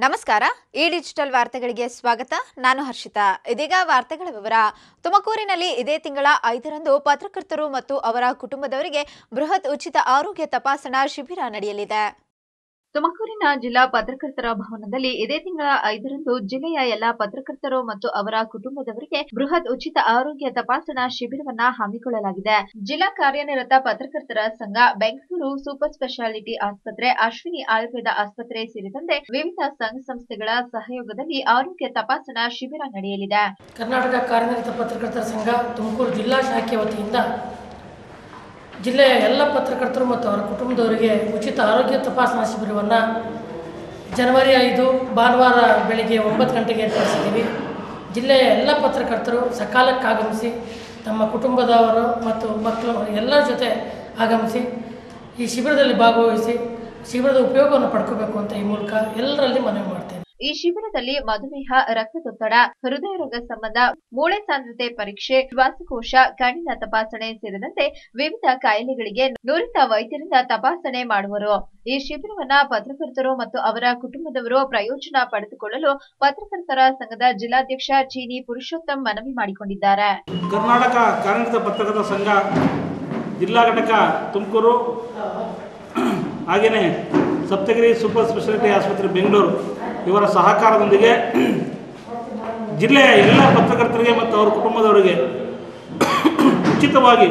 ನಮಸ್ಕಾರ ಈ ಡಿಜಿಟಲ್ ವಾರ್ತೆಗಳಿಗೆ ಸ್ವಾಗತ ನಾನು ಹರ್ಷಿತಾ ಇದೀಗ ವಾರ್ತೆಗಳ ವಿವರ ತುಮಕೂರಿನಲ್ಲಿ ಇದೇ ತಿಂಗಳ ಐದರಂದು ಪತ್ರಕರ್ತರು ಮತ್ತು ಅವರ ಕುಟುಂಬದವರಿಗೆ ಬೃಹತ್ ಉಚಿತ ಆರೋಗ್ಯ ತಪಾಸಣಾ ಶಿಬಿರ ನಡೆಯಲಿದೆ ತುಮಕೂರಿನ ಜಿಲ್ಲಾ ಪತ್ರಕರ್ತರ ಭವನದಲ್ಲಿ ಇದೇ ತಿಂಗಳ ಐದರಂದು ಜಿಲ್ಲೆಯ ಎಲ್ಲಾ ಪತ್ರಕರ್ತರು ಮತ್ತು ಅವರ ಕುಟುಂಬದವರಿಗೆ ಬೃಹತ್ ಉಚಿತ ಆರೋಗ್ಯ ತಪಾಸಣಾ ಶಿಬಿರವನ್ನ ಹಮ್ಮಿಕೊಳ್ಳಲಾಗಿದೆ ಜಿಲ್ಲಾ ಕಾರ್ಯನಿರತ ಪತ್ರಕರ್ತರ ಸಂಘ ಬೆಂಗಳೂರು ಸೂಪರ್ ಸ್ಪೆಷಾಲಿಟಿ ಆಸ್ಪತ್ರೆ ಅಶ್ವಿನಿ ಆಯುರ್ವೇದ ಆಸ್ಪತ್ರೆ ಸೇರಿದಂತೆ ವಿವಿಧ ಸಂಘ ಸಂಸ್ಥೆಗಳ ಸಹಯೋಗದಲ್ಲಿ ಆರೋಗ್ಯ ತಪಾಸಣಾ ಶಿಬಿರ ನಡೆಯಲಿದೆ ಕರ್ನಾಟಕ ಕಾರ್ಯನಿರತ ಪತ್ರಕರ್ತರ ಸಂಘ ತುಮಕೂರು ಜಿಲ್ಲಾ ಶಾಖೆ ವತಿಯಿಂದ ಜಿಲ್ಲೆಯ ಎಲ್ಲ ಪತ್ರಕರ್ತರು ಮತ್ತು ಅವರ ಕುಟುಂಬದವರಿಗೆ ಉಚಿತ ಆರೋಗ್ಯ ತಪಾಸಣಾ ಶಿಬಿರವನ್ನು ಜನವರಿ ಐದು ಭಾನುವಾರ ಬೆಳಿಗ್ಗೆ ಒಂಬತ್ತು ಗಂಟೆಗೆ ಏರ್ಪಡಿಸಿದ್ದೀವಿ ಜಿಲ್ಲೆಯ ಎಲ್ಲ ಪತ್ರಕರ್ತರು ಸಕಾಲಕ್ಕೆ ಆಗಮಿಸಿ ತಮ್ಮ ಕುಟುಂಬದವರು ಮತ್ತು ಮಕ್ಕಳು ಎಲ್ಲರ ಜೊತೆ ಆಗಮಿಸಿ ಈ ಶಿಬಿರದಲ್ಲಿ ಭಾಗವಹಿಸಿ ಶಿಬಿರದ ಉಪಯೋಗವನ್ನು ಪಡ್ಕೋಬೇಕು ಅಂತ ಈ ಮೂಲಕ ಎಲ್ಲರಲ್ಲಿ ಮನವಿ ಮಾಡ್ತೇನೆ ಈ ಶಿಬಿರದಲ್ಲಿ ಮಧುಮೇಹ ರಕ್ತದೊತ್ತಡ ಹೃದಯ ರೋಗ ಸಂಬಂಧ ಮೂಳೆ ಸಾಂದ್ರತೆ ಪರೀಕ್ಷೆ ಶ್ವಾಸಕೋಶ ಕಣ್ಣಿನ ತಪಾಸಣೆ ಸೇರಿದಂತೆ ವಿವಿಧ ಕಾಯಿಲೆಗಳಿಗೆ ನುರಿತ ವೈದ್ಯರಿಂದ ತಪಾಸಣೆ ಮಾಡುವರು ಈ ಶಿಬಿರವನ್ನ ಪತ್ರಕರ್ತರು ಮತ್ತು ಅವರ ಕುಟುಂಬದವರು ಪ್ರಯೋಜನ ಪಡೆದುಕೊಳ್ಳಲು ಪತ್ರಕರ್ತರ ಸಂಘದ ಜಿಲ್ಲಾಧ್ಯಕ್ಷ ಚೀನಿ ಪುರುಷೋತ್ತಮ್ ಮನವಿ ಮಾಡಿಕೊಂಡಿದ್ದಾರೆ ಕರ್ನಾಟಕ ಕಾರ್ಯನಿರತ ಪತ್ರಕರ್ತರ ಸಂಘ ಜಿಲ್ಲಾ ಘಟಕ ತುಮಕೂರು ಹಾಗೆಯೇ ಸಪ್ತಗಿರಿ ಸೂಪರ್ ಸ್ಪೆಷಾಲಿಟಿ ಆಸ್ಪತ್ರೆ ಬೆಂಗಳೂರು ಇವರ ಸಹಕಾರದೊಂದಿಗೆ ಜಿಲ್ಲೆಯ ಎಲ್ಲ ಪತ್ರಕರ್ತರಿಗೆ ಮತ್ತು ಅವರ ಕುಟುಂಬದವರಿಗೆ ಉಚಿತವಾಗಿ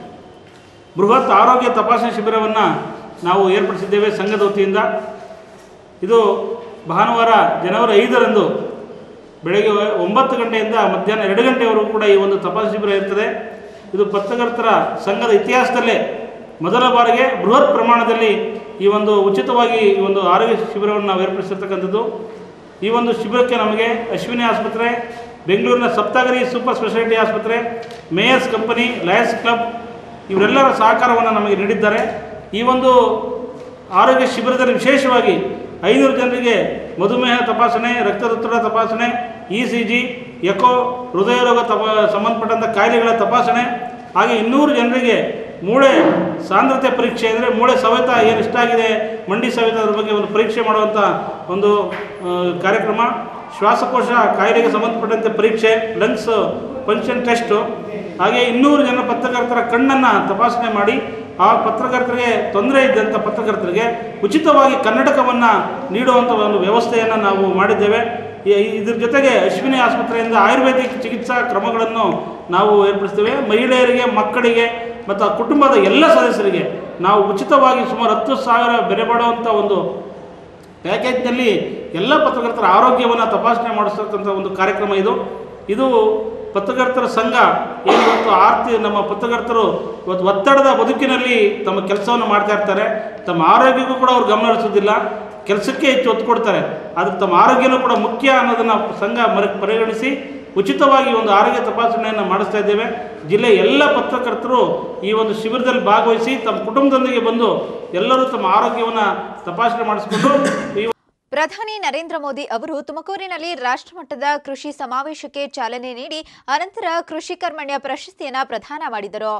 ಬೃಹತ್ ಆರೋಗ್ಯ ತಪಾಸಣೆ ಶಿಬಿರವನ್ನು ನಾವು ಏರ್ಪಡಿಸಿದ್ದೇವೆ ಸಂಘದ ವತಿಯಿಂದ ಇದು ಭಾನುವಾರ ಜನವರಿ ಐದರಂದು ಬೆಳಗ್ಗೆ ಒಂಬತ್ತು ಗಂಟೆಯಿಂದ ಮಧ್ಯಾಹ್ನ ಎರಡು ಗಂಟೆವರೆಗೂ ಕೂಡ ಈ ಒಂದು ತಪಾಸಣೆ ಶಿಬಿರ ಇರ್ತದೆ ಇದು ಪತ್ರಕರ್ತರ ಸಂಘದ ಇತಿಹಾಸದಲ್ಲೇ ಮೊದಲ ಬಾರಿಗೆ ಬೃಹತ್ ಪ್ರಮಾಣದಲ್ಲಿ ಈ ಒಂದು ಉಚಿತವಾಗಿ ಈ ಒಂದು ಆರೋಗ್ಯ ಶಿಬಿರವನ್ನು ನಾವು ಏರ್ಪಡಿಸಿರ್ತಕ್ಕಂಥದ್ದು ಈ ಒಂದು ಶಿಬಿರಕ್ಕೆ ನಮಗೆ ಅಶ್ವಿನಿ ಆಸ್ಪತ್ರೆ ಬೆಂಗಳೂರಿನ ಸಪ್ತಗಿರಿ ಸೂಪರ್ ಸ್ಪೆಷಾಲಿಟಿ ಆಸ್ಪತ್ರೆ ಮೇಯರ್ಸ್ ಕಂಪನಿ ಲಯನ್ಸ್ ಕ್ಲಬ್ ಇವರೆಲ್ಲರ ಸಹಕಾರವನ್ನು ನಮಗೆ ನೀಡಿದ್ದಾರೆ ಈ ಒಂದು ಆರೋಗ್ಯ ಶಿಬಿರದಲ್ಲಿ ವಿಶೇಷವಾಗಿ ಐನೂರು ಜನರಿಗೆ ಮಧುಮೇಹ ತಪಾಸಣೆ ರಕ್ತದೊತ್ತಡ ತಪಾಸಣೆ ಇ ಸಿ ಜಿ ಎಕೋ ಹೃದಯ ರೋಗ ತಪಾ ಸಂಬಂಧಪಟ್ಟಂಥ ಕಾಯಿಲೆಗಳ ತಪಾಸಣೆ ಹಾಗೆ ಇನ್ನೂರು ಜನರಿಗೆ ಮೂಳೆ ಸಾಂದ್ರತೆ ಪರೀಕ್ಷೆ ಅಂದರೆ ಮೂಳೆ ಸವೆತ ಏನು ಎಷ್ಟಾಗಿದೆ ಮಂಡಿ ಸವೆತ ಅದ್ರ ಬಗ್ಗೆ ಒಂದು ಪರೀಕ್ಷೆ ಮಾಡುವಂಥ ಒಂದು ಆ, ಕಾರ್ಯಕ್ರಮ ಶ್ವಾಸಕೋಶ ಕಾಯಿಲೆಗೆ ಸಂಬಂಧಪಟ್ಟಂತೆ ಪರೀಕ್ಷೆ ಲಂಗ್ಸ್ ಫಂಕ್ಷನ್ ಟೆಸ್ಟು ಹಾಗೆ ಇನ್ನೂರು ಜನ ಪತ್ರಕರ್ತರ ಕಣ್ಣನ್ನು ತಪಾಸಣೆ ಮಾಡಿ ಆ ಪತ್ರಕರ್ತರಿಗೆ ತೊಂದರೆ ಇದ್ದಂಥ ಪತ್ರಕರ್ತರಿಗೆ ಉಚಿತವಾಗಿ ಕನ್ನಡಕವನ್ನು ನೀಡುವಂಥ ಒಂದು ವ್ಯವಸ್ಥೆಯನ್ನು ನಾವು ಮಾಡಿದ್ದೇವೆ ಈ- ಇದ್ರ ಜೊತೆಗೆ ಅಶ್ವಿನಿ ಆಸ್ಪತ್ರೆಯಿಂದ ಆಯುರ್ವೇದಿಕ್ ಚಿಕಿತ್ಸಾ ಕ್ರಮಗಳನ್ನು ನಾವು ಏರ್ಪಡಿಸ್ತೇವೆ ಮಹಿಳೆಯರಿಗೆ ಮಕ್ಕಳಿಗೆ ಮತ್ತು ಆ ಕುಟುಂಬದ ಎಲ್ಲ ಸದಸ್ಯರಿಗೆ ನಾವು ಉಚಿತವಾಗಿ ಸುಮಾರು ಹತ್ತು ಸಾವಿರ ಬೆಲೆ ಬಾಳುವಂಥ ಒಂದು ಪ್ಯಾಕೇಜ್ನಲ್ಲಿ ಎಲ್ಲ ಪತ್ರಕರ್ತರ ಆರೋಗ್ಯವನ್ನು ತಪಾಸಣೆ ಮಾಡಿಸ್ತಕ್ಕಂಥ ಒಂದು ಕಾರ್ಯಕ್ರಮ ಇದು ಇದು ಪತ್ರಕರ್ತರ ಸಂಘ ಏನು ಇವತ್ತು ಆರ್ತಿ ನಮ್ಮ ಪತ್ರಕರ್ತರು ಇವತ್ತು ಒತ್ತಡದ ಬದುಕಿನಲ್ಲಿ ತಮ್ಮ ಕೆಲಸವನ್ನು ಮಾಡ್ತಾ ಇರ್ತಾರೆ ತಮ್ಮ ಆರೋಗ್ಯಕ್ಕೂ ಕೂಡ ಅವ್ರು ಗಮನ ಹರಿಸೋದಿಲ್ಲ ಕೆಲಸಕ್ಕೆ ಹೆಚ್ಚು ಒತ್ತು ಕೊಡ್ತಾರೆ ಆದರೆ ತಮ್ಮ ಆರೋಗ್ಯನೂ ಕೂಡ ಮುಖ್ಯ ಅನ್ನೋದನ್ನು ಸಂಘ ಮರ ಪರಿಗಣಿಸಿ ಉಚಿತವಾಗಿ ಒಂದು ಆರೋಗ್ಯ ತಪಾಸಣೆಯನ್ನು ಮಾಡಿಸ್ತಾ ಇದ್ದೇವೆ ಜಿಲ್ಲೆಯ ಎಲ್ಲ ಪತ್ರಕರ್ತರು ಈ ಒಂದು ಶಿಬಿರದಲ್ಲಿ ಭಾಗವಹಿಸಿ ತಮ್ಮ ಕುಟುಂಬದೊಂದಿಗೆ ಬಂದು ಎಲ್ಲರೂ ತಮ್ಮ ಆರೋಗ್ಯವನ್ನು ತಪಾಸಣೆ ಮಾಡಿಸ್ಕೊಂಡು ಈ ಪ್ರಧಾನಿ ನರೇಂದ್ರ ಮೋದಿ ಅವರು ತುಮಕೂರಿನಲ್ಲಿ ರಾಷ್ಟ್ರಮಟ್ಟದ ಕೃಷಿ ಸಮಾವೇಶಕ್ಕೆ ಚಾಲನೆ ನೀಡಿ ಅನಂತರ ಕೃಷಿ ಕರ್ಮಣ್ಯ ಪ್ರಶಸ್ತಿಯನ್ನ ಪ್ರದಾನ ಮಾಡಿದರು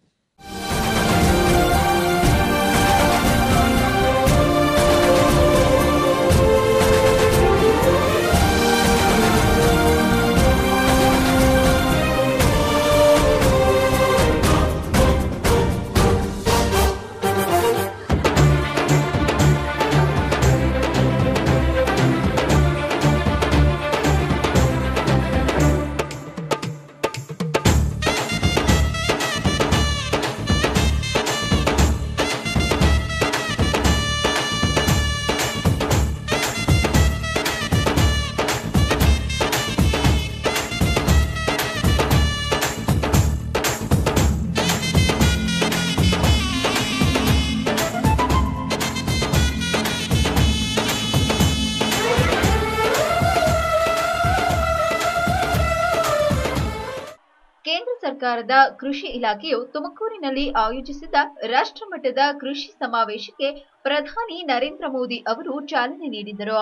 ಕೇಂದ್ರ ಸರ್ಕಾರದ ಕೃಷಿ ಇಲಾಖೆಯು ತುಮಕೂರಿನಲ್ಲಿ ಆಯೋಜಿಸಿದ ರಾಷ್ಟ್ರಮಟ್ಟದ ಕೃಷಿ ಸಮಾವೇಶಕ್ಕೆ ಪ್ರಧಾನಿ ನರೇಂದ್ರ ಮೋದಿ ಅವರು ಚಾಲನೆ ನೀಡಿದರು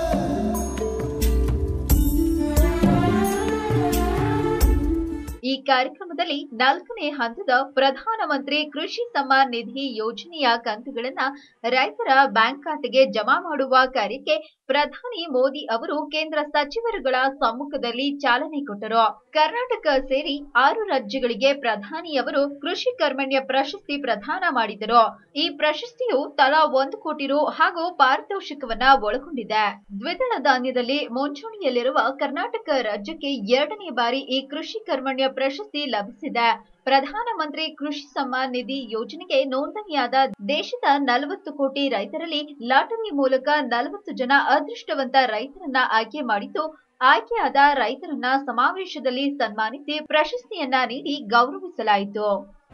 ಈ ಕಾರ್ಯಕ್ರಮದಲ್ಲಿ ನಾಲ್ಕನೇ ಹಂತದ ಪ್ರಧಾನಮಂತ್ರಿ ಕೃಷಿ ಸಮ್ಮಾನ್ ನಿಧಿ ಯೋಜನೆಯ ಕಂತುಗಳನ್ನ ರೈತರ ಬ್ಯಾಂಕ್ ಖಾತೆಗೆ ಜಮಾ ಮಾಡುವ ಕಾರ್ಯಕ್ಕೆ ಪ್ರಧಾನಿ ಮೋದಿ ಅವರು ಕೇಂದ್ರ ಸಚಿವರುಗಳ ಸಮ್ಮುಖದಲ್ಲಿ ಚಾಲನೆ ಕೊಟ್ಟರು ಕರ್ನಾಟಕ ಸೇರಿ ಆರು ರಾಜ್ಯಗಳಿಗೆ ಪ್ರಧಾನಿಯವರು ಕೃಷಿ ಕರ್ಮಣ್ಯ ಪ್ರಶಸ್ತಿ ಪ್ರದಾನ ಮಾಡಿದರು ಈ ಪ್ರಶಸ್ತಿಯು ತಲಾ ಒಂದು ಕೋಟಿ ರು ಹಾಗೂ ಪಾರಿತೋಷಿಕವನ್ನ ಒಳಗೊಂಡಿದೆ ದ್ವಿದಳ ಧಾನ್ಯದಲ್ಲಿ ಮುಂಚೂಣಿಯಲ್ಲಿರುವ ಕರ್ನಾಟಕ ರಾಜ್ಯಕ್ಕೆ ಎರಡನೇ ಬಾರಿ ಈ ಕೃಷಿ ಕರ್ಮಣ್ಯ ಪ್ರಶಸ್ತಿ ಲಭಿಸಿದೆ ಪ್ರಧಾನಮಂತ್ರಿ ಕೃಷಿ ಸಮ್ಮಾನ್ ನಿಧಿ ಯೋಜನೆಗೆ ನೋಂದಣಿಯಾದ ದೇಶದ ನಲವತ್ತು ಕೋಟಿ ರೈತರಲ್ಲಿ ಲಾಟರಿ ಮೂಲಕ ನಲವತ್ತು ಜನ ಅದೃಷ್ಟವಂತ ರೈತರನ್ನ ಆಯ್ಕೆ ಮಾಡಿದ್ದು ಆಯ್ಕೆಯಾದ ರೈತರನ್ನ ಸಮಾವೇಶದಲ್ಲಿ ಸನ್ಮಾನಿಸಿ ಪ್ರಶಸ್ತಿಯನ್ನ ನೀಡಿ ಗೌರವಿಸಲಾಯಿತು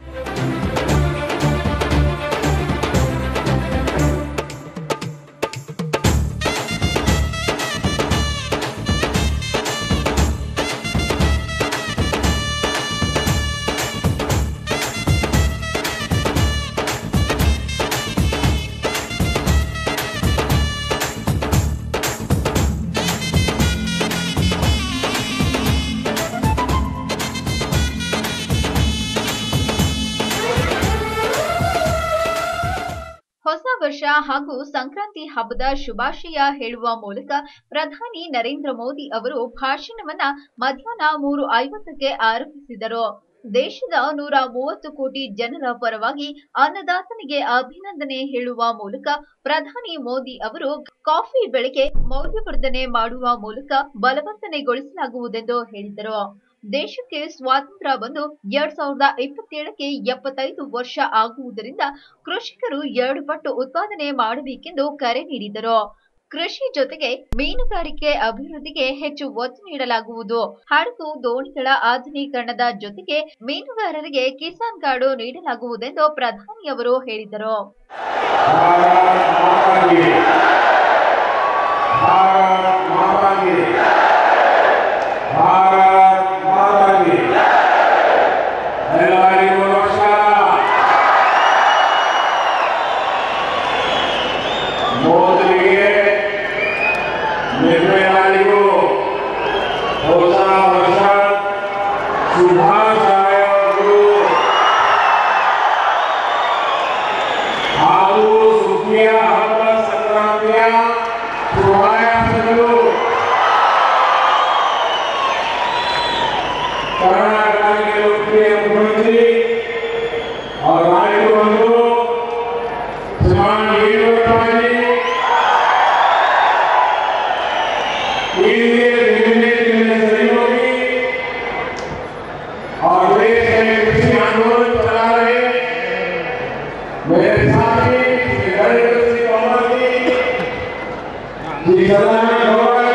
ಹೊಸ ವರ್ಷ ಹಾಗೂ ಸಂಕ್ರಾಂತಿ ಹಬ್ಬದ ಶುಭಾಶಯ ಹೇಳುವ ಮೂಲಕ ಪ್ರಧಾನಿ ನರೇಂದ್ರ ಮೋದಿ ಅವರು ಭಾಷಣವನ್ನ ಮಧ್ಯಾಹ್ನ ಮೂರು ಐವತ್ತಕ್ಕೆ ಆರಂಭಿಸಿದರು ದೇಶದ ನೂರ ಮೂವತ್ತು ಕೋಟಿ ಜನರ ಪರವಾಗಿ ಅನ್ನದಾತನಿಗೆ ಅಭಿನಂದನೆ ಹೇಳುವ ಮೂಲಕ ಪ್ರಧಾನಿ ಮೋದಿ ಅವರು ಕಾಫಿ ಬೆಳೆಗೆ ಮೌಲ್ಯವರ್ಧನೆ ಮಾಡುವ ಮೂಲಕ ಬಲವರ್ಧನೆಗೊಳಿಸಲಾಗುವುದೆಂದು ಹೇಳಿದರು ದೇಶಕ್ಕೆ ಸ್ವಾತಂತ್ರ್ಯ ಬಂದು ಎರಡ್ ಸಾವಿರದ ಇಪ್ಪತ್ತೇಳಕ್ಕೆ ಎಪ್ಪತ್ತೈದು ವರ್ಷ ಆಗುವುದರಿಂದ ಕೃಷಿಕರು ಎರಡು ಪಟ್ಟು ಉತ್ಪಾದನೆ ಮಾಡಬೇಕೆಂದು ಕರೆ ನೀಡಿದರು ಕೃಷಿ ಜೊತೆಗೆ ಮೀನುಗಾರಿಕೆ ಅಭಿವೃದ್ಧಿಗೆ ಹೆಚ್ಚು ಒತ್ತು ನೀಡಲಾಗುವುದು ಹಡಗು ದೋಣಿಗಳ ಆಧುನೀಕರಣದ ಜೊತೆಗೆ ಮೀನುಗಾರರಿಗೆ ಕಿಸಾನ್ ಕಾರ್ಡು ನೀಡಲಾಗುವುದೆಂದು ಪ್ರಧಾನಿಯವರು ಹೇಳಿದರು भारत माता की भारत माता की ಎಲ್ಲರಿಗೂ ನಮಸ್ಕಾರ ಮೋದಿಗೆ ನಿರ್ಮಲಾಳಿಗೂ ಹೊಸ ವರ್ಷ ಶುಭಾಶಯಗಳು ಹಾಗೂ ಸುಗ್ಗಿಯ ಹಬ್ಬ ಸಂಕ್ರಾಂತಿಯ ಶುಭಾಶಯಗಳು ಕರ್ನಾಟಕ के लोकप्रिय मुख्यमंत्री और नायक बंधु श्रीमान येडियुरप्पा जी इनके निर्णय के सहयोगी और देश में कृषि आंदोलन चला रहे मेरे साथी श्री नरेंद्र सिंह तोमर जी श्री सदानंद गौड़ा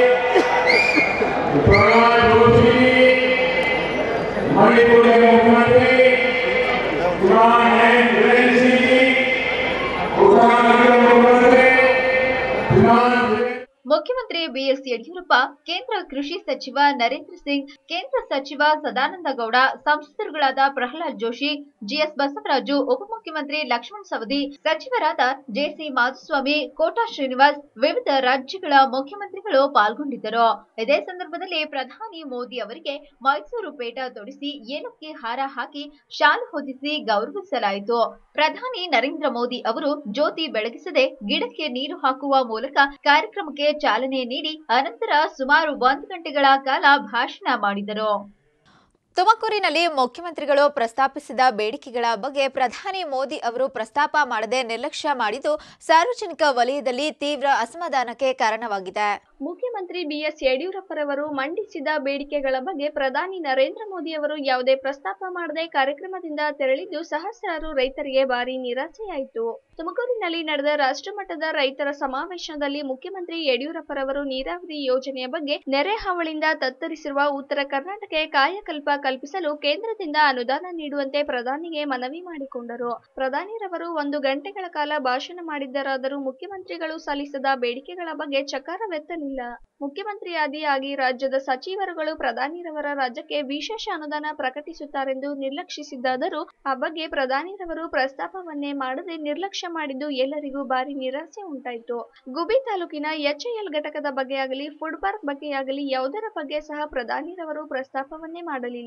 जी प्रहलाद जोशी जी मणिपुर के मुख्यमंत्री श्रीमान एन बीरेन सिंह जी उत्तराखंड के मुख्यमंत्री श्रीमान वीरेंद्र ಮುಖ್ಯಮಂತ್ರಿ ಬಿಎಸ್ ಯಡಿಯೂರಪ್ಪ ಕೇಂದ್ರ ಕೃಷಿ ಸಚಿವ ನರೇಂದ್ರ ಸಿಂಗ್ ಕೇಂದ್ರ ಸಚಿವ ಸದಾನಂದ ಗೌಡ ಸಂಸದರುಗಳಾದ ಪ್ರಹ್ಲಾದ್ ಜೋಶಿ ಜಿಎಸ್ ಬಸವರಾಜು ಉಪಮುಖ್ಯಮಂತ್ರಿ ಲಕ್ಷ್ಮಣ್ ಸವದಿ ಸಚಿವರಾದ ಜೆಸಿ ಮಾಧುಸ್ವಾಮಿ ಕೋಟಾ ಶ್ರೀನಿವಾಸ್ ವಿವಿಧ ರಾಜ್ಯಗಳ ಮುಖ್ಯಮಂತ್ರಿಗಳು ಪಾಲ್ಗೊಂಡಿದ್ದರು ಇದೇ ಸಂದರ್ಭದಲ್ಲಿ ಪ್ರಧಾನಿ ಮೋದಿ ಅವರಿಗೆ ಮೈಸೂರು ಪೇಟ ತೊಡಿಸಿ ಏಲಕ್ಕಿ ಹಾರ ಹಾಕಿ ಶಾಲು ಹೊದಿಸಿ ಗೌರವಿಸಲಾಯಿತು ಪ್ರಧಾನಿ ನರೇಂದ್ರ ಮೋದಿ ಅವರು ಜ್ಯೋತಿ ಬೆಳಗಿಸದೆ ಗಿಡಕ್ಕೆ ನೀರು ಹಾಕುವ ಮೂಲಕ ಕಾರ್ಯಕ್ರಮಕ್ಕೆ ಚಾಲನೆ ನೀಡಿ ಅನಂತರ ಸುಮಾರು ಒಂದು ಗಂಟೆಗಳ ಕಾಲ ಭಾಷಣ ಮಾಡಿದರು ತುಮಕೂರಿನಲ್ಲಿ ಮುಖ್ಯಮಂತ್ರಿಗಳು ಪ್ರಸ್ತಾಪಿಸಿದ ಬೇಡಿಕೆಗಳ ಬಗ್ಗೆ ಪ್ರಧಾನಿ ಮೋದಿ ಅವರು ಪ್ರಸ್ತಾಪ ಮಾಡದೆ ನಿರ್ಲಕ್ಷ್ಯ ಮಾಡಿದ್ದು ಸಾರ್ವಜನಿಕ ವಲಯದಲ್ಲಿ ತೀವ್ರ ಅಸಮಾಧಾನಕ್ಕೆ ಕಾರಣವಾಗಿದೆ ಮುಖ್ಯಮಂತ್ರಿ ಬಿಎಸ್ ಯಡಿಯೂರಪ್ಪರವರು ಮಂಡಿಸಿದ ಬೇಡಿಕೆಗಳ ಬಗ್ಗೆ ಪ್ರಧಾನಿ ನರೇಂದ್ರ ಮೋದಿ ಅವರು ಯಾವುದೇ ಪ್ರಸ್ತಾಪ ಮಾಡದೆ ಕಾರ್ಯಕ್ರಮದಿಂದ ತೆರಳಿದ್ದು ಸಹಸ್ರಾರು ರೈತರಿಗೆ ಭಾರಿ ನಿರಾಸೆಯಾಯಿತು ತುಮಕೂರಿನಲ್ಲಿ ನಡೆದ ರಾಷ್ಟ್ರಮಟ್ಟದ ರೈತರ ಸಮಾವೇಶದಲ್ಲಿ ಮುಖ್ಯಮಂತ್ರಿ ಯಡಿಯೂರಪ್ಪರವರು ನೀರಾವರಿ ಯೋಜನೆಯ ಬಗ್ಗೆ ನೆರೆ ಹಾವಳಿಯಿಂದ ತತ್ತರಿಸಿರುವ ಉತ್ತರ ಕರ್ನಾಟಕಕ್ಕೆ ಕಾಯಕಲ್ಪ ಕಲ್ಪಿಸಲು ಕೇಂದ್ರದಿಂದ ಅನುದಾನ ನೀಡುವಂತೆ ಪ್ರಧಾನಿಗೆ ಮನವಿ ಮಾಡಿಕೊಂಡರು ಪ್ರಧಾನಿರವರು ಒಂದು ಗಂಟೆಗಳ ಕಾಲ ಭಾಷಣ ಮಾಡಿದ್ದರಾದರೂ ಮುಖ್ಯಮಂತ್ರಿಗಳು ಸಲ್ಲಿಸದ ಬೇಡಿಕೆಗಳ ಬಗ್ಗೆ ಚಕಾರವೆತ್ತಲಿಲ್ಲ ಮುಖ್ಯಮಂತ್ರಿಯಾದಿಯಾಗಿ ರಾಜ್ಯದ ಸಚಿವರುಗಳು ಪ್ರಧಾನಿರವರ ರಾಜ್ಯಕ್ಕೆ ವಿಶೇಷ ಅನುದಾನ ಪ್ರಕಟಿಸುತ್ತಾರೆಂದು ನಿರ್ಲಕ್ಷಿಸಿದ್ದಾದರೂ ಆ ಬಗ್ಗೆ ಪ್ರಧಾನಿರವರು ಪ್ರಸ್ತಾಪವನ್ನೇ ಮಾಡದೆ ನಿರ್ಲಕ್ಷ್ಯ ಮಾಡಿದ್ದು ಎಲ್ಲರಿಗೂ ಭಾರಿ ನಿರಾಸೆ ಉಂಟಾಯಿತು ಗುಬಿ ತಾಲೂಕಿನ ಎಚ್ಎಎಲ್ ಘಟಕದ ಬಗ್ಗೆ ಆಗಲಿ ಫುಡ್ ಪಾರ್ಕ್ ಬಗ್ಗೆ ಆಗಲಿ ಯಾವುದರ ಬಗ್ಗೆ ಸಹ ಪ್ರಧಾನಿರವರು ಪ್ರಸ್ತಾಪವನ್ನೇ ಮಾಡಲಿಲ್ಲ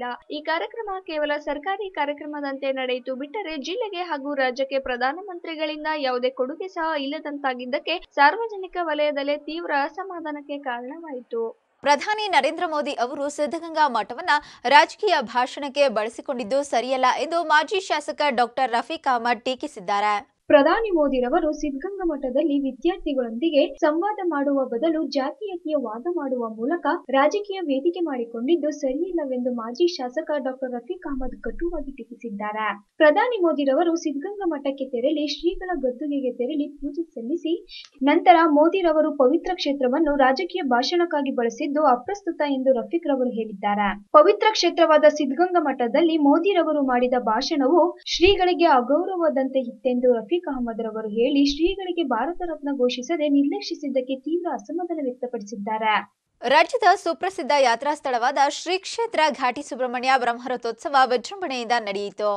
ಈ ಕಾರ್ಯಕ್ರಮ ಕೇವಲ ಸರ್ಕಾರಿ ಕಾರ್ಯಕ್ರಮದಂತೆ ನಡೆಯಿತು ಬಿಟ್ಟರೆ ಜಿಲ್ಲೆಗೆ ಹಾಗೂ ರಾಜ್ಯಕ್ಕೆ ಪ್ರಧಾನಮಂತ್ರಿಗಳಿಂದ ಯಾವುದೇ ಕೊಡುಗೆ ಸಹ ಇಲ್ಲದಂತಾಗಿದ್ದಕ್ಕೆ ಸಾರ್ವಜನಿಕ ವಲಯದಲ್ಲೇ ತೀವ್ರ ಅಸಮಾಧಾನಕ್ಕೆ ಕಾರಣವಾಯಿತು ಪ್ರಧಾನಿ ನರೇಂದ್ರ ಮೋದಿ ಅವರು ಸಿದ್ಧಗಂಗಾ ಮಠವನ್ನ ರಾಜಕೀಯ ಭಾಷಣಕ್ಕೆ ಬಳಸಿಕೊಂಡಿದ್ದು ಸರಿಯಲ್ಲ ಎಂದು ಮಾಜಿ ಶಾಸಕ ಡಾಕ್ಟರ್ ರಫೀಕ್ ಅಹಮದ್ ಟೀಕಿಸಿದ್ದಾರೆ ಪ್ರಧಾನಿ ಮೋದಿರವರು ಸಿದ್ಧಗಂಗಾ ಮಠದಲ್ಲಿ ವಿದ್ಯಾರ್ಥಿಗಳೊಂದಿಗೆ ಸಂವಾದ ಮಾಡುವ ಬದಲು ಜಾತೀಯತೆಯ ವಾದ ಮಾಡುವ ಮೂಲಕ ರಾಜಕೀಯ ವೇದಿಕೆ ಮಾಡಿಕೊಂಡಿದ್ದು ಸರಿಯಿಲ್ಲವೆಂದು ಮಾಜಿ ಶಾಸಕ ಡಾಕ್ಟರ್ ರಫೀಕ್ ಅಹಮದ್ ಕಟುವಾಗಿ ಟೀಕಿಸಿದ್ದಾರೆ ಪ್ರಧಾನಿ ಮೋದಿರವರು ಸಿದ್ಧಗಂಗಾ ಮಠಕ್ಕೆ ತೆರಳಿ ಶ್ರೀಗಳ ಗದ್ದುಗೆಗೆ ತೆರಳಿ ಪೂಜೆ ಸಲ್ಲಿಸಿ ನಂತರ ಮೋದಿರವರು ಪವಿತ್ರ ಕ್ಷೇತ್ರವನ್ನು ರಾಜಕೀಯ ಭಾಷಣಕ್ಕಾಗಿ ಬಳಸಿದ್ದು ಅಪ್ರಸ್ತುತ ಎಂದು ರಫೀಕ್ ರವರು ಹೇಳಿದ್ದಾರೆ ಪವಿತ್ರ ಕ್ಷೇತ್ರವಾದ ಸಿದ್ಧಗಂಗಾ ಮಠದಲ್ಲಿ ಮೋದಿರವರು ಮಾಡಿದ ಭಾಷಣವು ಶ್ರೀಗಳಿಗೆ ಅಗೌರವದಂತೆ ಇತ್ತೆಂದು ರಫೀಕ್ ಅಹಮದ್ ರವರು ಹೇಳಿ ಶ್ರೀಗಳಿಗೆ ಭಾರತ ರತ್ನ ಘೋಷಿಸದೆ ನಿರ್ಲಕ್ಷಿಸಿದ್ದಕ್ಕೆ ತೀವ್ರ ಅಸಮಾಧಾನ ವ್ಯಕ್ತಪಡಿಸಿದ್ದಾರೆ ರಾಜ್ಯದ ಸುಪ್ರಸಿದ್ಧ ಯಾತ್ರಾ ಸ್ಥಳವಾದ ಶ್ರೀ ಕ್ಷೇತ್ರ ಘಾಟಿ ಸುಬ್ರಹ್ಮಣ್ಯ ಬ್ರಹ್ಮರಥೋತ್ಸವ ವಿಜೃಂಭಣೆಯಿಂದ ನಡೆಯಿತು